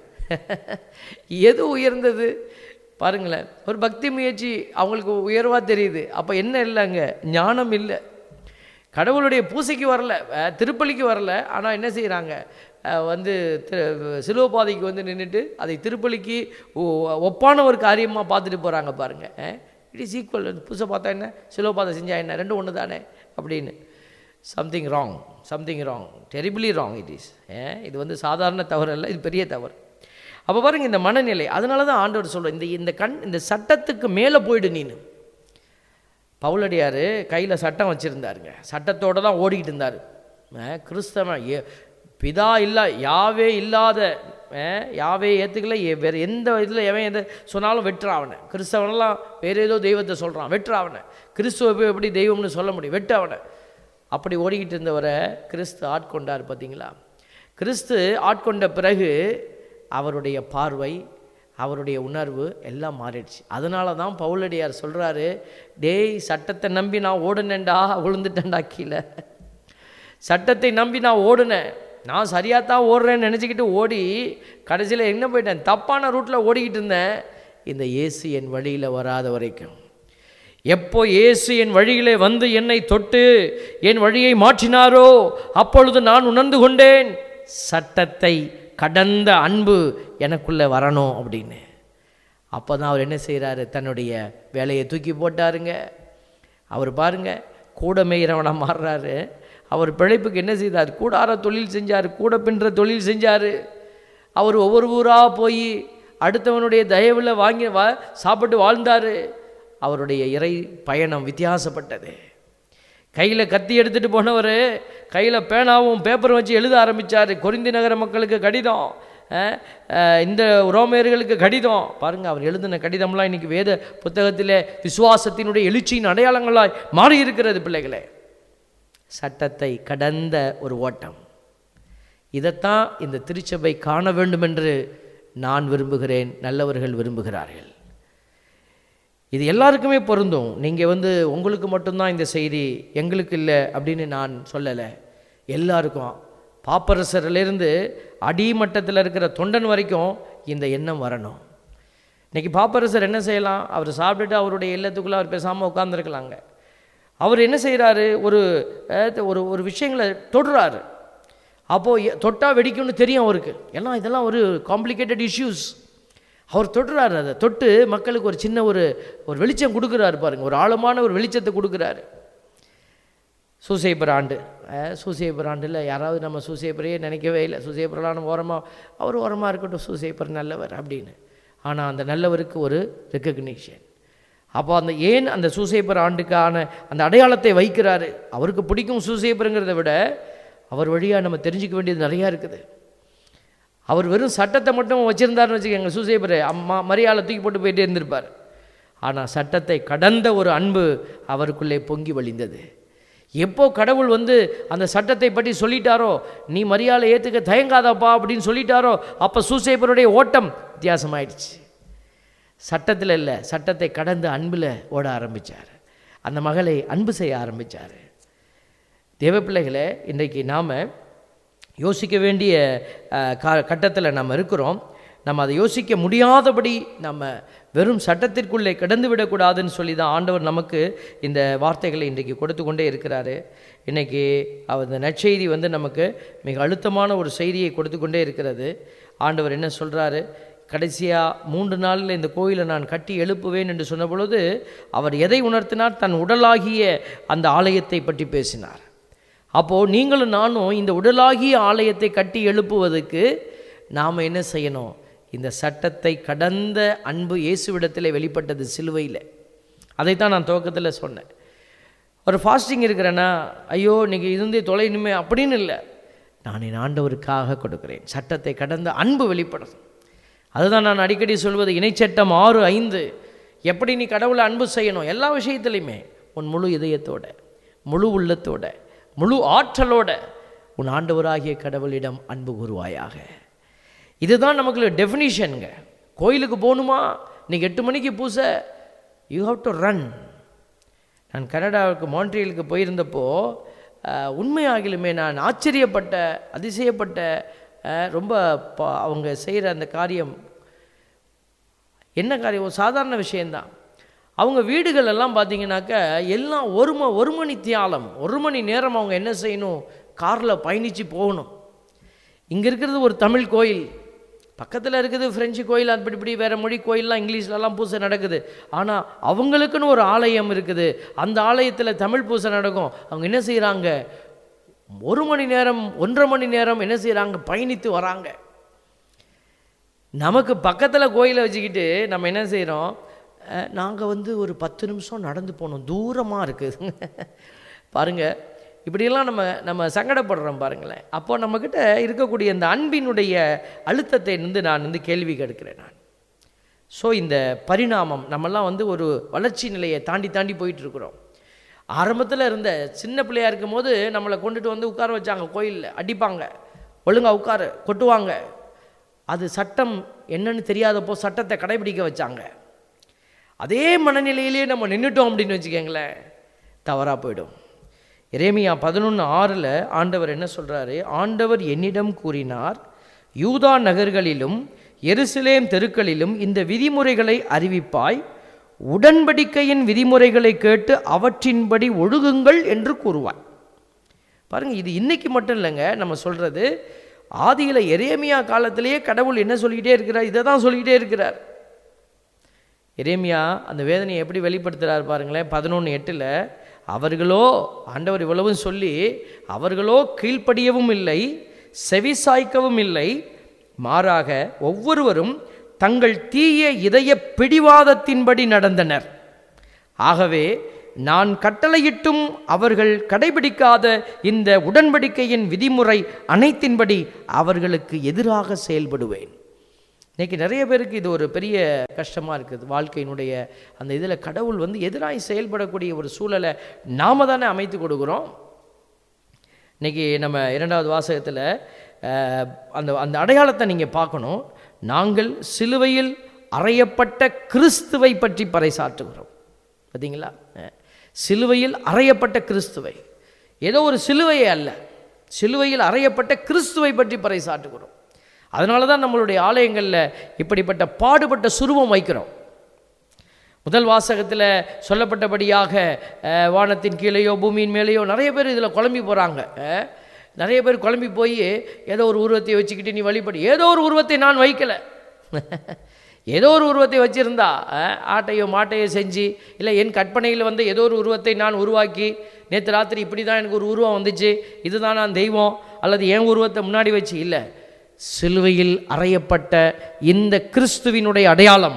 எது உயர்ந்தது பாருங்களேன் ஒரு பக்தி முயற்சி அவங்களுக்கு உயர்வாக தெரியுது அப்போ என்ன இல்லைங்க ஞானம் இல்லை கடவுளுடைய பூசைக்கு வரல அஹ், திருப்பலிக்கு வரல ஆனால் என்ன செய்கிறாங்க வந்து திரு- சிலுவபாதைக்கு வந்து நின்றுட்டு அதை திருப்பலிக்கு ஒ- ஒப்பான ஒரு காரியமாக பார்த்துட்டு போகிறாங்க பாருங்கள் இட் இஸ் ஈக்குவல் பூசை பார்த்தா என்ன சிலுவபாதை செஞ்சா என்ன ரெண்டும் ஒன்று தானே அப்படின்னு something wrong something wrong terribly wrong it is இது வந்து சாதாரண தவறு அல்ல இது பெரிய தவறு அப்போ பாருங்க இந்த மனநிலை அதனால தான் ஆண்டவர் சொல்கிறேன் இந்த இந்த கண் இந்த சட்டத்துக்கு மேலே போயிடு நீனு பவுலடியார் கையில் சட்டம் வச்சுருந்தாருங்க சட்டத்தோடு தான் ஓடிக்கிட்டு இருந்தார் அஹ் கிறிஸ்தவன் ஏ பிதா இல்லா யாவே இல்லாத அஹ் யாவே ஏற்றுக்கல வேறு எந்த இதில் எவன் எதை சொன்னாலும் வெட்டுறான் அவனை கிறிஸ்தவனெல்லாம் வேறு ஏதோ தெய்வத்தை சொல்கிறான் வெட்டுறான் அவனை கிறிஸ்துவ போய் எப்படி தெய்வம்னு சொல்ல முடியும் வெட்டு அவனை அப்படி ஓடிக்கிட்டு இருந்தவரை கிறிஸ்து ஆட்கொண்டார் பார்த்தீங்களா கிறிஸ்து ஆட்கொண்ட பிறகு அவருடைய பார்வை அவருடைய உணர்வு எல்லாம் மாறிடுச்சு அதனால தான் பவுலடியார் சொல்கிறாரு டேய் சட்டத்தை நம்பி நான் ஓடுனேன்டா விழுந்துட்டேன்டா கீழே சட்டத்தை நம்பி நான் ஓடுனேன் நான் சரியாக தான் ஓடுறேன்னு நினச்சிக்கிட்டு ஓடி கடைசியில் என்ன போயிட்டேன் தப்பான ரூட்டில் ஓடிக்கிட்டு இருந்தேன் இந்த இயேசு என் வழியில் வராத வரைக்கும் எப்போ இயேசு என் வழியிலே வந்து என்னை தொட்டு என் வழியை மாற்றினாரோ அப்பொழுது நான் உணர்ந்து கொண்டேன் சட்டத்தை கடந்த அன்பு எனக்குள்ளே வரணும் அப்படின்னு அப்போ தான் அவர் என்ன செய்கிறாரு தன்னுடைய வேலையை தூக்கி போட்டாருங்க அவர் பாருங்க கூட மேய்கிறவனாக மாறுறாரு அவர் பிழைப்புக்கு என்ன செய்தார் கூடார தொழில் செஞ்சார் கூட பின்ற தொழில் செஞ்சார் அவர் ஒவ்வொரு ஊராக போய் அடுத்தவனுடைய தயவில் வாங்கி வா சாப்பிட்டு வாழ்ந்தார் அவருடைய இறை பயணம் வித்தியாசப்பட்டது கையில் கத்தி எடுத்துகிட்டு போனவர் கையில் பேனாவும் பேப்பரும் வச்சு எழுத ஆரம்பித்தார் கொரிந்தி நகர மக்களுக்கு கடிதம் அஹ், அஹ், இந்த ரோமேயர்களுக்கு கடிதம் பாருங்கள் அவர் எழுதின கடிதம்லாம் இன்றைக்கி வேத புத்தகத்திலே விசுவாசத்தினுடைய எழுச்சியின் அடையாளங்களாய் மாறி இருக்கிறது பிள்ளைகளே சட்டத்தை கடந்த ஒரு ஓட்டம் இதைத்தான் இந்த திருச்சபை காண வேண்டும் என்று நான் விரும்புகிறேன் நல்லவர்கள் விரும்புகிறார்கள் இது எல்லாருக்குமே பொருந்தும் நீங்கள் வந்து உங்களுக்கு மட்டும்தான் இந்த செய்தி எங்களுக்கு இல்லை அப்படின்னு நான் சொல்லலை எல்லாருக்கும் பாப்பரசரிலிருந்து அடிமட்டத்தில் இருக்கிற தொண்டன் வரைக்கும் இந்த எண்ணம் வரணும் இன்னைக்கு பாப்பரசர் என்ன செய்யலாம் அவர் சாப்பிட்டுட்டு அவருடைய இல்லத்துக்குள்ளே அவர் பேசாமல் உட்காந்துருக்கலாங்க அவர் என்ன செய்கிறாரு ஒரு அஹ், ஒரு ஒரு விஷயங்களை தொடுறாரு அப்போது தொட்டால் வெடிக்கும்னு தெரியும் அவருக்கு எல்லாம் இதெல்லாம் ஒரு காம்ப்ளிகேட்டட் இஷ்யூஸ் அவர் தொடுறாரு அதை தொட்டு மக்களுக்கு ஒரு சின்ன ஒரு ஒரு வெளிச்சம் கொடுக்குறாரு பாருங்க ஒரு ஆழமான ஒரு வெளிச்சத்தை கொடுக்குறாரு சூசைபர் ஆண்டு அஹ், சூசைபர் ஆண்டில் யாராவது நம்ம சூசைபரையே நினைக்கவே இல்லை சூசைபரெலாம் நம்ம ஓரமாக அவர் ஓரமாக இருக்கட்டும் சூசைபர் நல்லவர் அப்படின்னு ஆனால் அந்த நல்லவருக்கு ஒரு ரெக்கக்னிஷன் அப்போ அந்த ஏன் அந்த சூசைபர் ஆண்டுக்கான அந்த அடையாளத்தை வைக்கிறாரு அவருக்கு பிடிக்கும் சூசைபருங்கிறத விட அவர் வழியாக நம்ம தெரிஞ்சுக்க வேண்டியது நிறையா இருக்குது அவர் வெறும் சட்டத்தை மட்டும் வச்சுருந்தாருன்னு வச்சுக்கோங்க சூசைபர் அம்மா மரியாதை தூக்கி போட்டு போயிட்டே இருந்திருப்பார் ஆனால் சட்டத்தை கடந்த ஒரு அன்பு அவருக்குள்ளே பொங்கி வழிந்தது எப்போ கடவுள் வந்து அந்த சட்டத்தை பற்றி சொல்லிட்டாரோ நீ மரியாதை ஏற்றுக்க தயங்காதப்பா அப்படின்னு சொல்லிட்டாரோ அப்போ சூசைபருடைய ஓட்டம் வித்தியாசமாயிடுச்சு சட்டத்தில் இல்லை சட்டத்தை கடந்து அன்பில் ஓட ஆரம்பித்தார் அந்த மகளை அன்பு செய்ய ஆரம்பித்தார் தேவப்பிள்ளைகளை இன்றைக்கு நாம் யோசிக்க வேண்டிய அஹ், கா கட்டத்தில் நம்ம இருக்கிறோம் நம்ம அதை யோசிக்க முடியாதபடி நம்ம வெறும் சட்டத்திற்குள்ளே கிடந்து விடக்கூடாதுன்னு சொல்லி தான் ஆண்டவர் நமக்கு இந்த வார்த்தைகளை இன்றைக்கு கொடுத்து கொண்டே இருக்கிறாரு இன்றைக்கி அவர் இந்த நற்செய்தி வந்து நமக்கு மிக அழுத்தமான ஒரு செய்தியை கொடுத்து கொண்டே இருக்கிறது ஆண்டவர் என்ன சொல்கிறாரு கடைசியாக மூன்று நாளில் இந்த கோயிலை நான் கட்டி எழுப்புவேன் என்று சொன்ன பொழுது அவர் எதை உணர்த்தினார் தன் உடலாகிய அந்த ஆலயத்தை பற்றி பேசினார் அப்போது நீங்களும் நானும் இந்த உடலாகிய ஆலயத்தை கட்டி எழுப்புவதற்கு நாம் என்ன செய்யணும் இந்த சட்டத்தை கடந்த அன்பு இயேசுவிடத்தில் வெளிப்பட்டது சிலுவையில் அதைத்தான் நான் துவக்கத்தில் சொன்னேன் ஒரு ஃபாஸ்டிங் இருக்கிறேன்னா ஐயோ இன்னைக்கு இருந்தே தொலைணுமே அப்படின்னு இல்லை நான் என் ஆண்டவருக்காக கொடுக்கிறேன் சட்டத்தை கடந்த அன்பு வெளிப்படும் அதுதான் நான் அடிக்கடி சொல்வது இணைச்சட்டம் ஆறு ஐந்து எப்படி நீ கடவுளை அன்பு செய்யணும் எல்லா விஷயத்துலையுமே உன் முழு இதயத்தோட முழு உள்ளத்தோட முழு ஆற்றலோட உன் ஆண்டவராகிய கடவுளிடம் அன்பு கூறுவாயாக இதுதான் நமக்கு டெஃபினிஷனுங்க கோயிலுக்கு போகணுமா இன்னைக்கு எட்டு மணிக்கு பூசை யூ ஹாவ் டு ரன் நான் கனடாவுக்கு மான்ட்ரியலுக்கு போயிருந்தப்போ அஹ், உண்மையாகிலுமே நான் ஆச்சரியப்பட்ட அதிசயப்பட்ட அஹ், ரொம்ப ப- அவங்க செய்கிற அந்த காரியம் என்ன காரியம் ஒரு சாதாரண விஷயந்தான் அவங்க வீடுகள் எல்லாம் பார்த்தீங்கன்னாக்க எல்லாம் ஒரு ம ஒரு மணி தியாலம் ஒரு மணி நேரம் அவங்க என்ன செய்யணும் காரில் பயணித்து போகணும் இங்கே இருக்கிறது ஒரு தமிழ் கோயில் பக்கத்தில் இருக்குது ஃப்ரெஞ்சு கோயில் அப்படி இப்படி வேறு மொழி கோயிலெலாம் இங்கிலீஷ்லலாம் பூசை நடக்குது ஆனால் அவங்களுக்குன்னு ஒரு ஆலயம் இருக்குது அந்த ஆலயத்தில் தமிழ் பூசை நடக்கும் அவங்க என்ன செய்கிறாங்க ஒரு மணி நேரம் ஒன்றரை மணி நேரம் என்ன செய்கிறாங்க பயணித்து வராங்க நமக்கு பக்கத்தில் கோயிலை வச்சுக்கிட்டு நம்ம என்ன செய்கிறோம் நாங்கள் வந்து ஒரு பத்து நிமிஷம் நடந்து போனோம் தூரமாக இருக்குது பாருங்க இப்படியெல்லாம் நம்ம நம்ம சங்கடப்படுறோம் பாருங்களேன் அப்போ நம்மக்கிட்ட இருக்கக்கூடிய இந்த அன்பினுடைய அழுத்தத்தை வந்து நான் வந்து கேள்வி கேட்கிறேன் நான் ஸோ இந்த பரிணாமம் நம்மெல்லாம் வந்து ஒரு வளர்ச்சி நிலையை தாண்டி தாண்டி போயிட்டு இருக்கிறோம் ஆரம்பத்தில் இருந்த சின்ன பிள்ளையா இருக்கும்போது நம்மளை கொண்டுட்டு வந்து உட்கார வச்சாங்க கோயிலில் அடிப்பாங்க ஒழுங்கா உட்காரு கொட்டுவாங்க அது சட்டம் என்னன்னு தெரியாதப்போ சட்டத்தை கடைபிடிக்க வச்சாங்க அதே மனநிலையிலே நம்ம நின்றுட்டோம் அப்படின்னு வச்சுக்கோங்களேன் தவறாக போயிடும் எரேமியா பதினொன்று ஆறில் ஆண்டவர் என்ன சொல்கிறாரு ஆண்டவர் என்னிடம் கூறினார் யூதா நகர்களிலும் எருசலேம் தெருக்களிலும் இந்த விதிமுறைகளை அறிவிப்பாய் உடன்படிக்கையின் விதிமுறைகளை கேட்டு அவற்றின்படி ஒழுகுங்கள் என்று கூறுவாய் பாருங்க இது இன்னைக்கு மட்டும் இல்லைங்க நம்ம சொல்றது ஆதியில எரேமியா காலத்திலேயே கடவுள் என்ன சொல்லிக்கிட்டே இருக்கிறார் இதை தான் சொல்லிக்கிட்டே இருக்கிறார் எரேமியா அந்த வேதனையை எப்படி வெளிப்படுத்துகிறார் பாருங்களேன் பதினொன்று எட்டில் அவர்களோ ஆண்டவர் இவ்வளவும் சொல்லி அவர்களோ கீழ்ப்படியவும் இல்லை செவிசாய்க்கவும் இல்லை மாறாக ஒவ்வொருவரும் தங்கள் தீய இதய பிடிவாதத்தின்படி நடந்தனர் ஆகவே நான் கட்டளையிட்டும் அவர்கள் கடைபிடிக்காத இந்த உடன்படிக்கையின் விதிமுறை அனைத்தின்படி அவர்களுக்கு எதிராக செயல்படுவேன் இன்னைக்கு நிறைய பேருக்கு இது ஒரு பெரிய கஷ்டமாக இருக்குது வாழ்க்கையினுடைய அந்த இதில் கடவுள் வந்து எதிராய் செயல்படக்கூடிய ஒரு சூழலை நாம தானே அமைத்து கொடுக்குறோம் இன்னைக்கு நம்ம இரண்டாவது வாசகத்தில் அந்த அந்த அடையாளத்தை நீங்கள் பார்க்கணும் நாங்கள் சிலுவையில் அறையப்பட்ட கிறிஸ்துவை பற்றி பறைசாற்றுகிறோம் பார்த்தீங்களா அஹ், சிலுவையில் அறையப்பட்ட கிறிஸ்துவை ஏதோ ஒரு சிலுவையே அல்ல சிலுவையில் அறையப்பட்ட கிறிஸ்துவை பற்றி பறைசாற்றுகிறோம் அதனால தான் நம்மளுடைய ஆலயங்களில் இப்படிப்பட்ட பாடுபட்ட சுருவம் வைக்கிறோம் முதல் வாசகத்தில் சொல்லப்பட்டபடியாக அஹ், வானத்தின் கீழேயோ பூமியின் மேலேயோ நிறைய பேர் இதில் குழம்பி போகிறாங்க நிறைய பேர் குழம்பி போய் ஏதோ ஒரு உருவத்தை வச்சுக்கிட்டு நீ வழிபடி ஏதோ ஒரு உருவத்தை நான் வைக்கலை ஏதோ ஒரு உருவத்தை வச்சுருந்தா ஆட்டையோ மாட்டையோ செஞ்சு இல்லை என் கற்பனையில் வந்து ஏதோ ஒரு உருவத்தை நான் உருவாக்கி நேற்று ராத்திரி இப்படி தான் எனக்கு ஒரு உருவம் வந்துச்சு இதுதான் நான் தெய்வம் அல்லது என் உருவத்தை முன்னாடி வச்சு இல்லை சிலுவையில் அறையப்பட்ட இந்த கிறிஸ்துவினுடைய அடையாளம்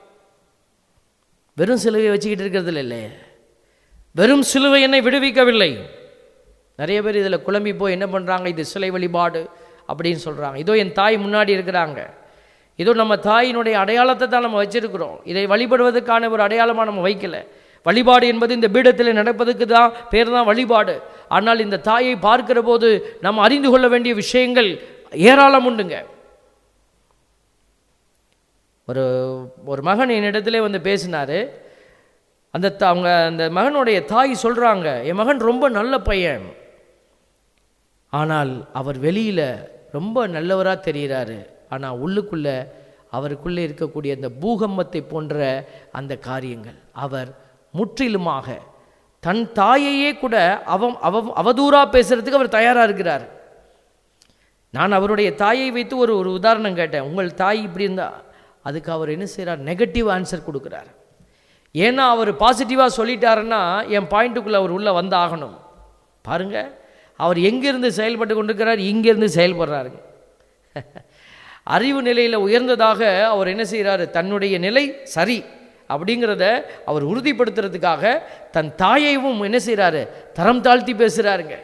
வெறும் சிலுவையை வச்சுக்கிட்டு இருக்கிறது இல்லை வெறும் சிலுவை என்னை விடுவிக்கவில்லை நிறைய பேர் இதில் குழம்பி போய் என்ன பண்ணுறாங்க இது சிலை வழிபாடு அப்படின்னு சொல்கிறாங்க இதோ என் தாய் முன்னாடி இருக்கிறாங்க இதோ நம்ம தாயினுடைய அடையாளத்தை தான் நம்ம வச்சிருக்கிறோம் இதை வழிபடுவதற்கான ஒரு அடையாளமாக நம்ம வைக்கல வழிபாடு என்பது இந்த பீடத்தில் நடப்பதுக்கு தான் பேர் தான் வழிபாடு ஆனால் இந்த தாயை பார்க்கிற போது நாம் அறிந்து கொள்ள வேண்டிய விஷயங்கள் ஏராளம் உண்டுங்க ஒரு ஒரு மகன் என்னிடத்திலே வந்து பேசினார் அந்த த- அவங்க அந்த மகனுடைய தாய் சொல்கிறாங்க என் மகன் ரொம்ப நல்ல பையன் ஆனால் அவர் வெளியில் ரொம்ப நல்லவராக தெரிகிறாரு ஆனால் உள்ளுக்குள்ளே அவருக்குள்ளே இருக்கக்கூடிய அந்த பூகம்பத்தை போன்ற அந்த காரியங்கள் அவர் முற்றிலுமாக தன் தாயையே கூட அவ அவ அவதூறாக பேசுறதுக்கு அவர் தயாராக இருக்கிறார் நான் அவருடைய தாயை வைத்து ஒரு ஒரு உதாரணம் கேட்டேன் உங்கள் தாய் இப்படி இருந்தா அதுக்கு அவர் என்ன செய்கிறார் நெகட்டிவ் ஆன்சர் கொடுக்குறார் ஏன்னா அவர் பாசிட்டிவாக சொல்லிட்டாருன்னா என் பாயிண்ட்டுக்குள்ளே அவர் உள்ளே வந்து ஆகணும் பாருங்க அவர் எங்கேருந்து செயல்பட்டு கொண்டிருக்கிறார் இங்கேருந்து செயல்படுறாருங்க அறிவு நிலையில் உயர்ந்ததாக அவர் என்ன செய்கிறாரு தன்னுடைய நிலை சரி அப்படிங்கிறத அவர் உறுதிப்படுத்துறதுக்காக தன் தாயையும் என்ன செய்கிறாரு தரம் தாழ்த்தி பேசுகிறாருங்க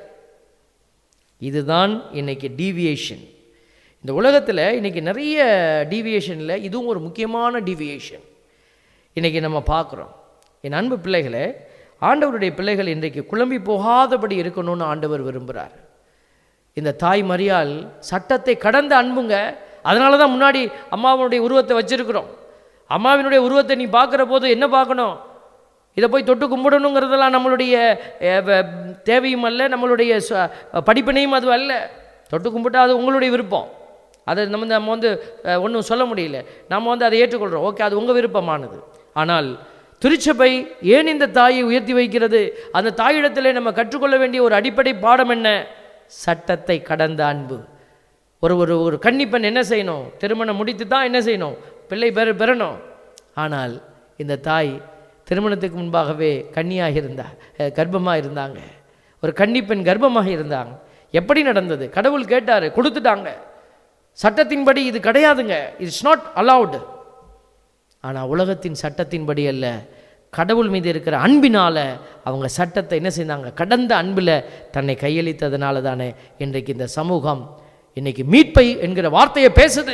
இதுதான் இன்னைக்கு டீவியேஷன் இந்த உலகத்தில் இன்னைக்கு நிறைய டீவியேஷனில் இதுவும் ஒரு முக்கியமான டீவியேஷன் இன்னைக்கு நம்ம பார்க்குறோம் என் அன்பு பிள்ளைகளே ஆண்டவருடைய பிள்ளைகள் இன்றைக்கு குழம்பி போகாதபடி இருக்கணும்னு ஆண்டவர் விரும்புகிறார் இந்த தாய் மரியாள் சட்டத்தை கடந்த அன்புங்க அதனால தான் முன்னாடி அம்மாவனுடைய உருவத்தை வச்சிருக்கிறோம் அம்மாவினுடைய உருவத்தை நீ பார்க்குற போது என்ன பார்க்கணும் இதை போய் தொட்டு கும்பிடணுங்கிறதெல்லாம் நம்மளுடைய அஹ், வ- தேவையும் அல்ல நம்மளுடைய ச- படிப்பினையும் அது அல்ல தொட்டு கும்பிட்டா அது உங்களுடைய விருப்பம் அதை நம்ம நம்ம வந்து ஒன்றும் சொல்ல முடியல நம்ம வந்து அதை ஏற்றுக்கொள்கிறோம் ஓகே அது உங்கள் விருப்பமானது ஆனால் திருச்சபை ஏன் இந்த தாயை உயர்த்தி வைக்கிறது அந்த தாயிடத்திலே நம்ம கற்றுக்கொள்ள வேண்டிய ஒரு அடிப்படை பாடம் என்ன சட்டத்தை கடந்த அன்பு ஒரு ஒரு ஒரு கன்னிப்பெண் என்ன செய்யணும் திருமணம் முடித்து தான் என்ன செய்யணும் பிள்ளை பெற பெறணும் ஆனால் இந்த தாய் திருமணத்துக்கு முன்பாகவே கன்னியாக இருந்தா அஹ், கர்ப்பமாக இருந்தாங்க ஒரு கன்னிப்பெண் கர்ப்பமாக இருந்தாங்க எப்படி நடந்தது கடவுள் கேட்டார் கொடுத்துட்டாங்க சட்டத்தின்படி இது கிடையாதுங்க இட்ஸ் நாட் அலவுடு ஆனால் உலகத்தின் சட்டத்தின்படி அல்ல கடவுள் மீது இருக்கிற அன்பினால அவங்க சட்டத்தை என்ன செய்தாங்க கடந்த அன்பில் தன்னை கையளித்ததுனால தானே இன்றைக்கு இந்த சமூகம் இன்னைக்கு மீட்பை என்கிற வார்த்தையை பேசுது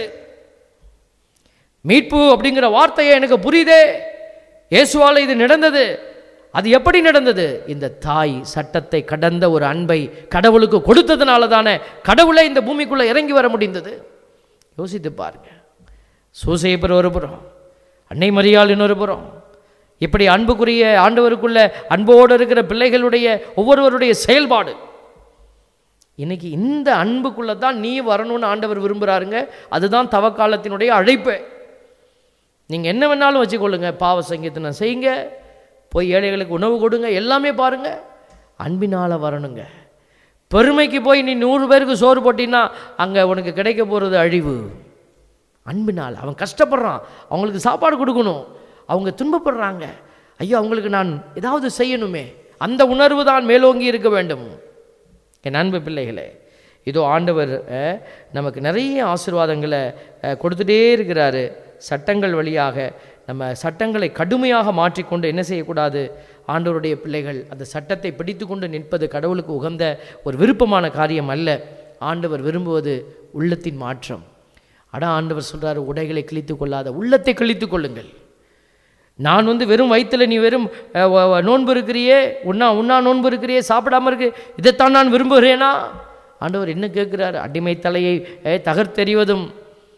மீட்பு அப்படிங்கிற வார்த்தையை எனக்கு புரியுதே இயேசுவால இது நடந்தது அது எப்படி நடந்தது இந்த தாய் சட்டத்தை கடந்த ஒரு அன்பை கடவுளுக்கு கொடுத்ததுனால தானே கடவுளே இந்த பூமிக்குள்ள இறங்கி வர முடிந்தது யோசித்து பாருங்க சூசையப்பர் ஒரு புறம் அன்னை மரியாள் இன்னொரு புறம் இப்படி அன்புக்குரிய ஆண்டவருக்குள்ள அன்போடு இருக்கிற பிள்ளைகளுடைய ஒவ்வொருவருடைய செயல்பாடு இன்னைக்கு இந்த அன்புக்குள்ள தான் நீ வரணும்னு ஆண்டவர் விரும்புகிறாருங்க அதுதான் தவக்காலத்தினுடைய அழைப்பு நீங்கள் என்ன வேணாலும் வச்சுக்கொள்ளுங்க பாவ சங்கீதனை செய்யுங்க போய் ஏழைகளுக்கு உணவு கொடுங்க எல்லாமே பாருங்க அன்பினால் வரணுங்க பெருமைக்கு போய் நீ நூறு பேருக்கு சோறு போட்டின்னா அங்கே உனக்கு கிடைக்க போகிறது அழிவு அன்பினால் அவன் கஷ்டப்படுறான் அவங்களுக்கு சாப்பாடு கொடுக்கணும் அவங்க துன்பப்படுறாங்க ஐயோ அவங்களுக்கு நான் ஏதாவது செய்யணுமே அந்த உணர்வு தான் மேலோங்கி இருக்க வேண்டும் என் அன்பு பிள்ளைகளே இதோ ஆண்டவர் அஹ், நமக்கு நிறைய ஆசீர்வாதங்களை அஹ், கொடுத்துட்டே இருக்கிறாரு சட்டங்கள் வழியாக நம்ம சட்டங்களை கடுமையாக மாற்றிக்கொண்டு என்ன செய்யக்கூடாது ஆண்டவருடைய பிள்ளைகள் அந்த சட்டத்தை பிடித்து கொண்டு நிற்பது கடவுளுக்கு உகந்த ஒரு விருப்பமான காரியம் அல்ல ஆண்டவர் விரும்புவது உள்ளத்தின் மாற்றம் அடா ஆண்டவர் சொல்றாரு உடைகளை கிழித்து கொள்ளாத உள்ளத்தை கிழித்து கொள்ளுங்கள் நான் வந்து வெறும் வயிற்றில் நீ வெறும் அஹ், வ- வ- நோன்பு இருக்கிறியே உண்ணா உண்ணா நோன்பு இருக்கிறியே சாப்பிடாம இருக்கு இதைத்தான் நான் விரும்புகிறேனா ஆண்டவர் என்ன கேட்கிறார் அடிமை தலையை அஹ், தகர்த்தெறிவதும்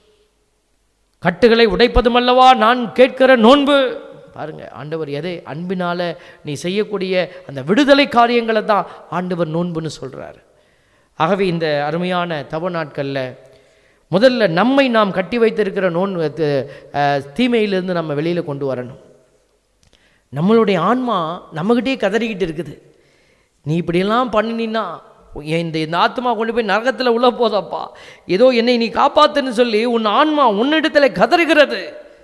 கட்டுகளை உடைப்பதும் அல்லவா நான் கேட்கிற நோன்பு பாருங்க ஆண்டவர் எதை அன்பினால நீ செய்யக்கூடிய அந்த விடுதலை காரியங்களை தான் ஆண்டவர் நோன்புன்னு சொல்றார் ஆகவே இந்த அருமையான தவ நாட்களில் முதல்ல நம்மை நாம் கட்டி வைத்திருக்கிற நோன் து- அஹ், தீமையிலிருந்து நம்ம வெளியில் கொண்டு வரணும் நம்மளுடைய ஆன்மா நம்மகிட்டே கதறிக்கிட்டு இருக்குது நீ இப்படியெல்லாம் பண்ணினா இந்த இந்த ஆத்மா கொண்டு போய் நரகத்தில் உள்ள போதப்பா ஏதோ என்னை நீ காப்பாத்துன்னு சொல்லி உன் ஆன்மா உன்னிடத்தில் கதறுகிறது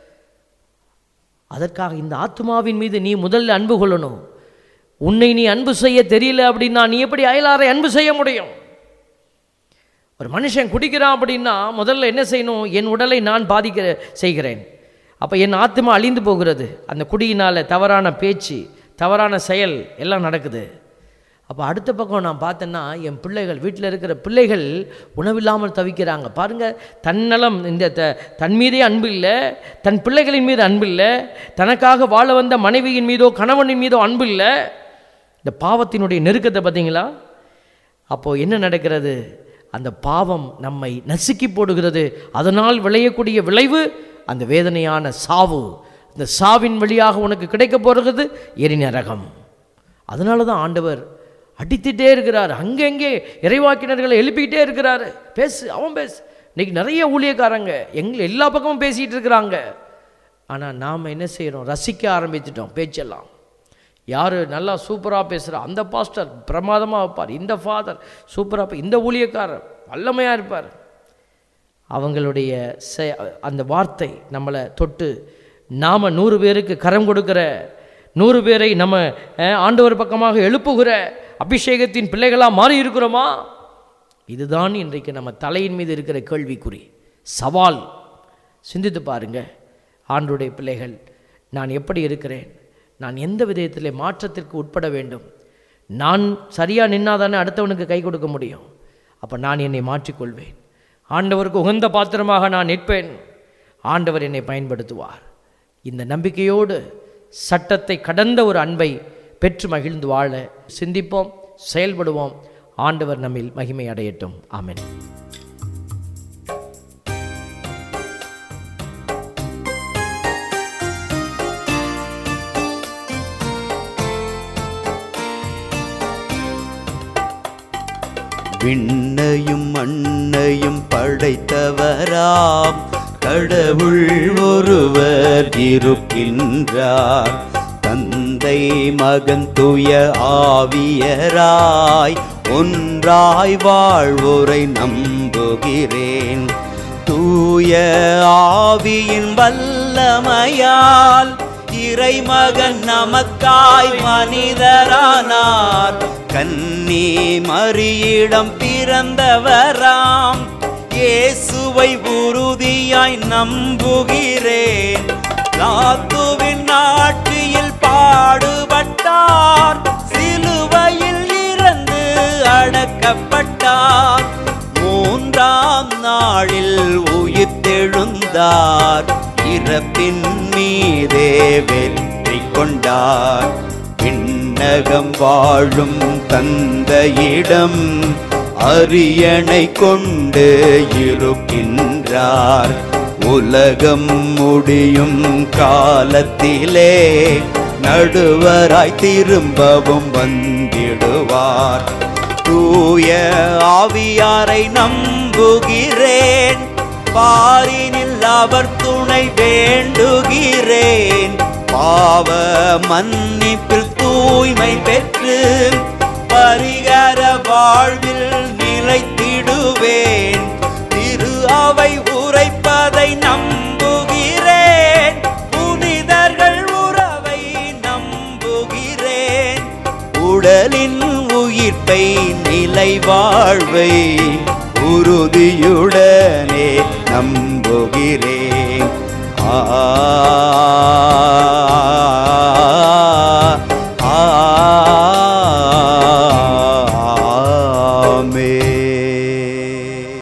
அதற்காக இந்த ஆத்மாவின் மீது நீ முதல்ல அன்பு கொள்ளணும் உன்னை நீ அன்பு செய்ய தெரியல அப்படின்னா நீ எப்படி அயலாரை அன்பு செய்ய முடியும் ஒரு மனுஷன் குடிக்கிறான் அப்படின்னா முதல்ல என்ன செய்யணும் என் உடலை நான் பாதிக்க செய்கிறேன் அப்போ என் ஆத்மா அழிந்து போகிறது அந்த குடியினால் தவறான பேச்சு தவறான செயல் எல்லாம் நடக்குது அப்போ அடுத்த பக்கம் நான் பார்த்தேன்னா என் பிள்ளைகள் வீட்டில் இருக்கிற பிள்ளைகள் உணவில்லாமல் தவிக்கிறாங்க பாருங்க தன்னலம் இந்த த தன் மீதே அன்பு இல்லை தன் பிள்ளைகளின் மீது அன்பு இல்லை தனக்காக வாழ வந்த மனைவியின் மீதோ கணவனின் மீதோ அன்பு இல்லை இந்த பாவத்தினுடைய நெருக்கத்தை பார்த்தீங்களா அப்போது என்ன நடக்கிறது அந்த பாவம் நம்மை நசுக்கி போடுகிறது அதனால் விளையக்கூடிய விளைவு அந்த வேதனையான சாவு இந்த சாவின் வழியாக உனக்கு கிடைக்க போகிறது எரிநரகம் அதனால தான் ஆண்டவர் அடித்துட்டே இருக்கிறார் அங்கங்கே இறைவாக்கினர்களை எழுப்பிக்கிட்டே இருக்கிறாரு பேசு அவன் பேசு இன்னைக்கு நிறைய ஊழியக்காரங்க எங்க எல்லா பக்கமும் பேசிகிட்டு இருக்கிறாங்க ஆனால் நாம் என்ன செய்கிறோம் ரசிக்க ஆரம்பிச்சிட்டோம் பேச்செல்லாம் யார் நல்லா சூப்பராக பேசுகிறா அந்த பாஸ்டர் பிரமாதமாக வைப்பார் இந்த ஃபாதர் சூப்பராக இந்த ஊழியக்காரர் வல்லமையாக இருப்பார் அவங்களுடைய செ- அந்த வார்த்தை நம்மளை தொட்டு நாம் நூறு பேருக்கு கரம் கொடுக்கிற நூறு பேரை நம்ம அஹ், ஆண்டவர் பக்கமாக எழுப்புகிற அபிஷேகத்தின் பிள்ளைகளாக மாறி இருக்கிறோமா இதுதான் இன்றைக்கு நம்ம தலையின் மீது இருக்கிற கேள்விக்குறி சவால் சிந்தித்து பாருங்க ஆண்டுடைய பிள்ளைகள் நான் எப்படி இருக்கிறேன் நான் எந்த விதத்திலே மாற்றத்திற்கு உட்பட வேண்டும் நான் சரியாக நின்னாதானே அடுத்தவனுக்கு கை கொடுக்க முடியும் அப்போ நான் என்னை மாற்றிக்கொள்வேன் ஆண்டவருக்கு உகந்த பாத்திரமாக நான் நிற்பேன் ஆண்டவர் என்னை பயன்படுத்துவார் இந்த நம்பிக்கையோடு சட்டத்தை கடந்த ஒரு அன்பை பெற்று மகிழ்ந்து வாழ சிந்திப்போம் செயல்படுவோம் ஆண்டவர் நம்மில் மகிமை அடையட்டும் ஆமென் விண்ணையும் மண்ணையும் படைத்தவராம் கடவுள் ஒருவர் இருக்கின்றார் தந்தை மகன் துய ஆவியராய் ஒன்றாய் வாழ்வோரை நம்புகிறேன் தூய ஆவியின் வல்லமையால் இறைமகன் நமக்காய் மனிதரானார் கன்னி மரியிடம் பிறந்தவராம் இயேசுவை உறுதியாய் நம்புகிறேன் லாத்துவின் ஆட்சியில் பாடுபட்டார் சிலுவையில் இறந்து அடக்கப்பட்டார் மூன்றாம் நாளில் உயிர்த்தெழுந்தார் இறப்பின் மீதே வெற்றி கொண்டார் விண்ணகம் வாழும் தந்தையிடம் அரியணை கொண்டு இருக்கின்றார் உலகம் முடியும் காலத்திலே நடுவராய் திரும்பவும் வந்திடுவார் தூய ஆவியாரை நம்புகிறேன் பாரினில் அவர் துணை வேண்டுகிறேன் பாவ மன்னிப்பில் தூய்மை பெற்று பரிகர வாழ்வில் நிலைத்திடுவேன் திரு அவை உரைப்பதை நம்புகிறேன் புனிதர்கள் உறவை நம்புகிறேன் உடலின் உயிர்ப்பை நிலை வாழ்வை உறுதியுடனே நம்புகிறேன் ஆ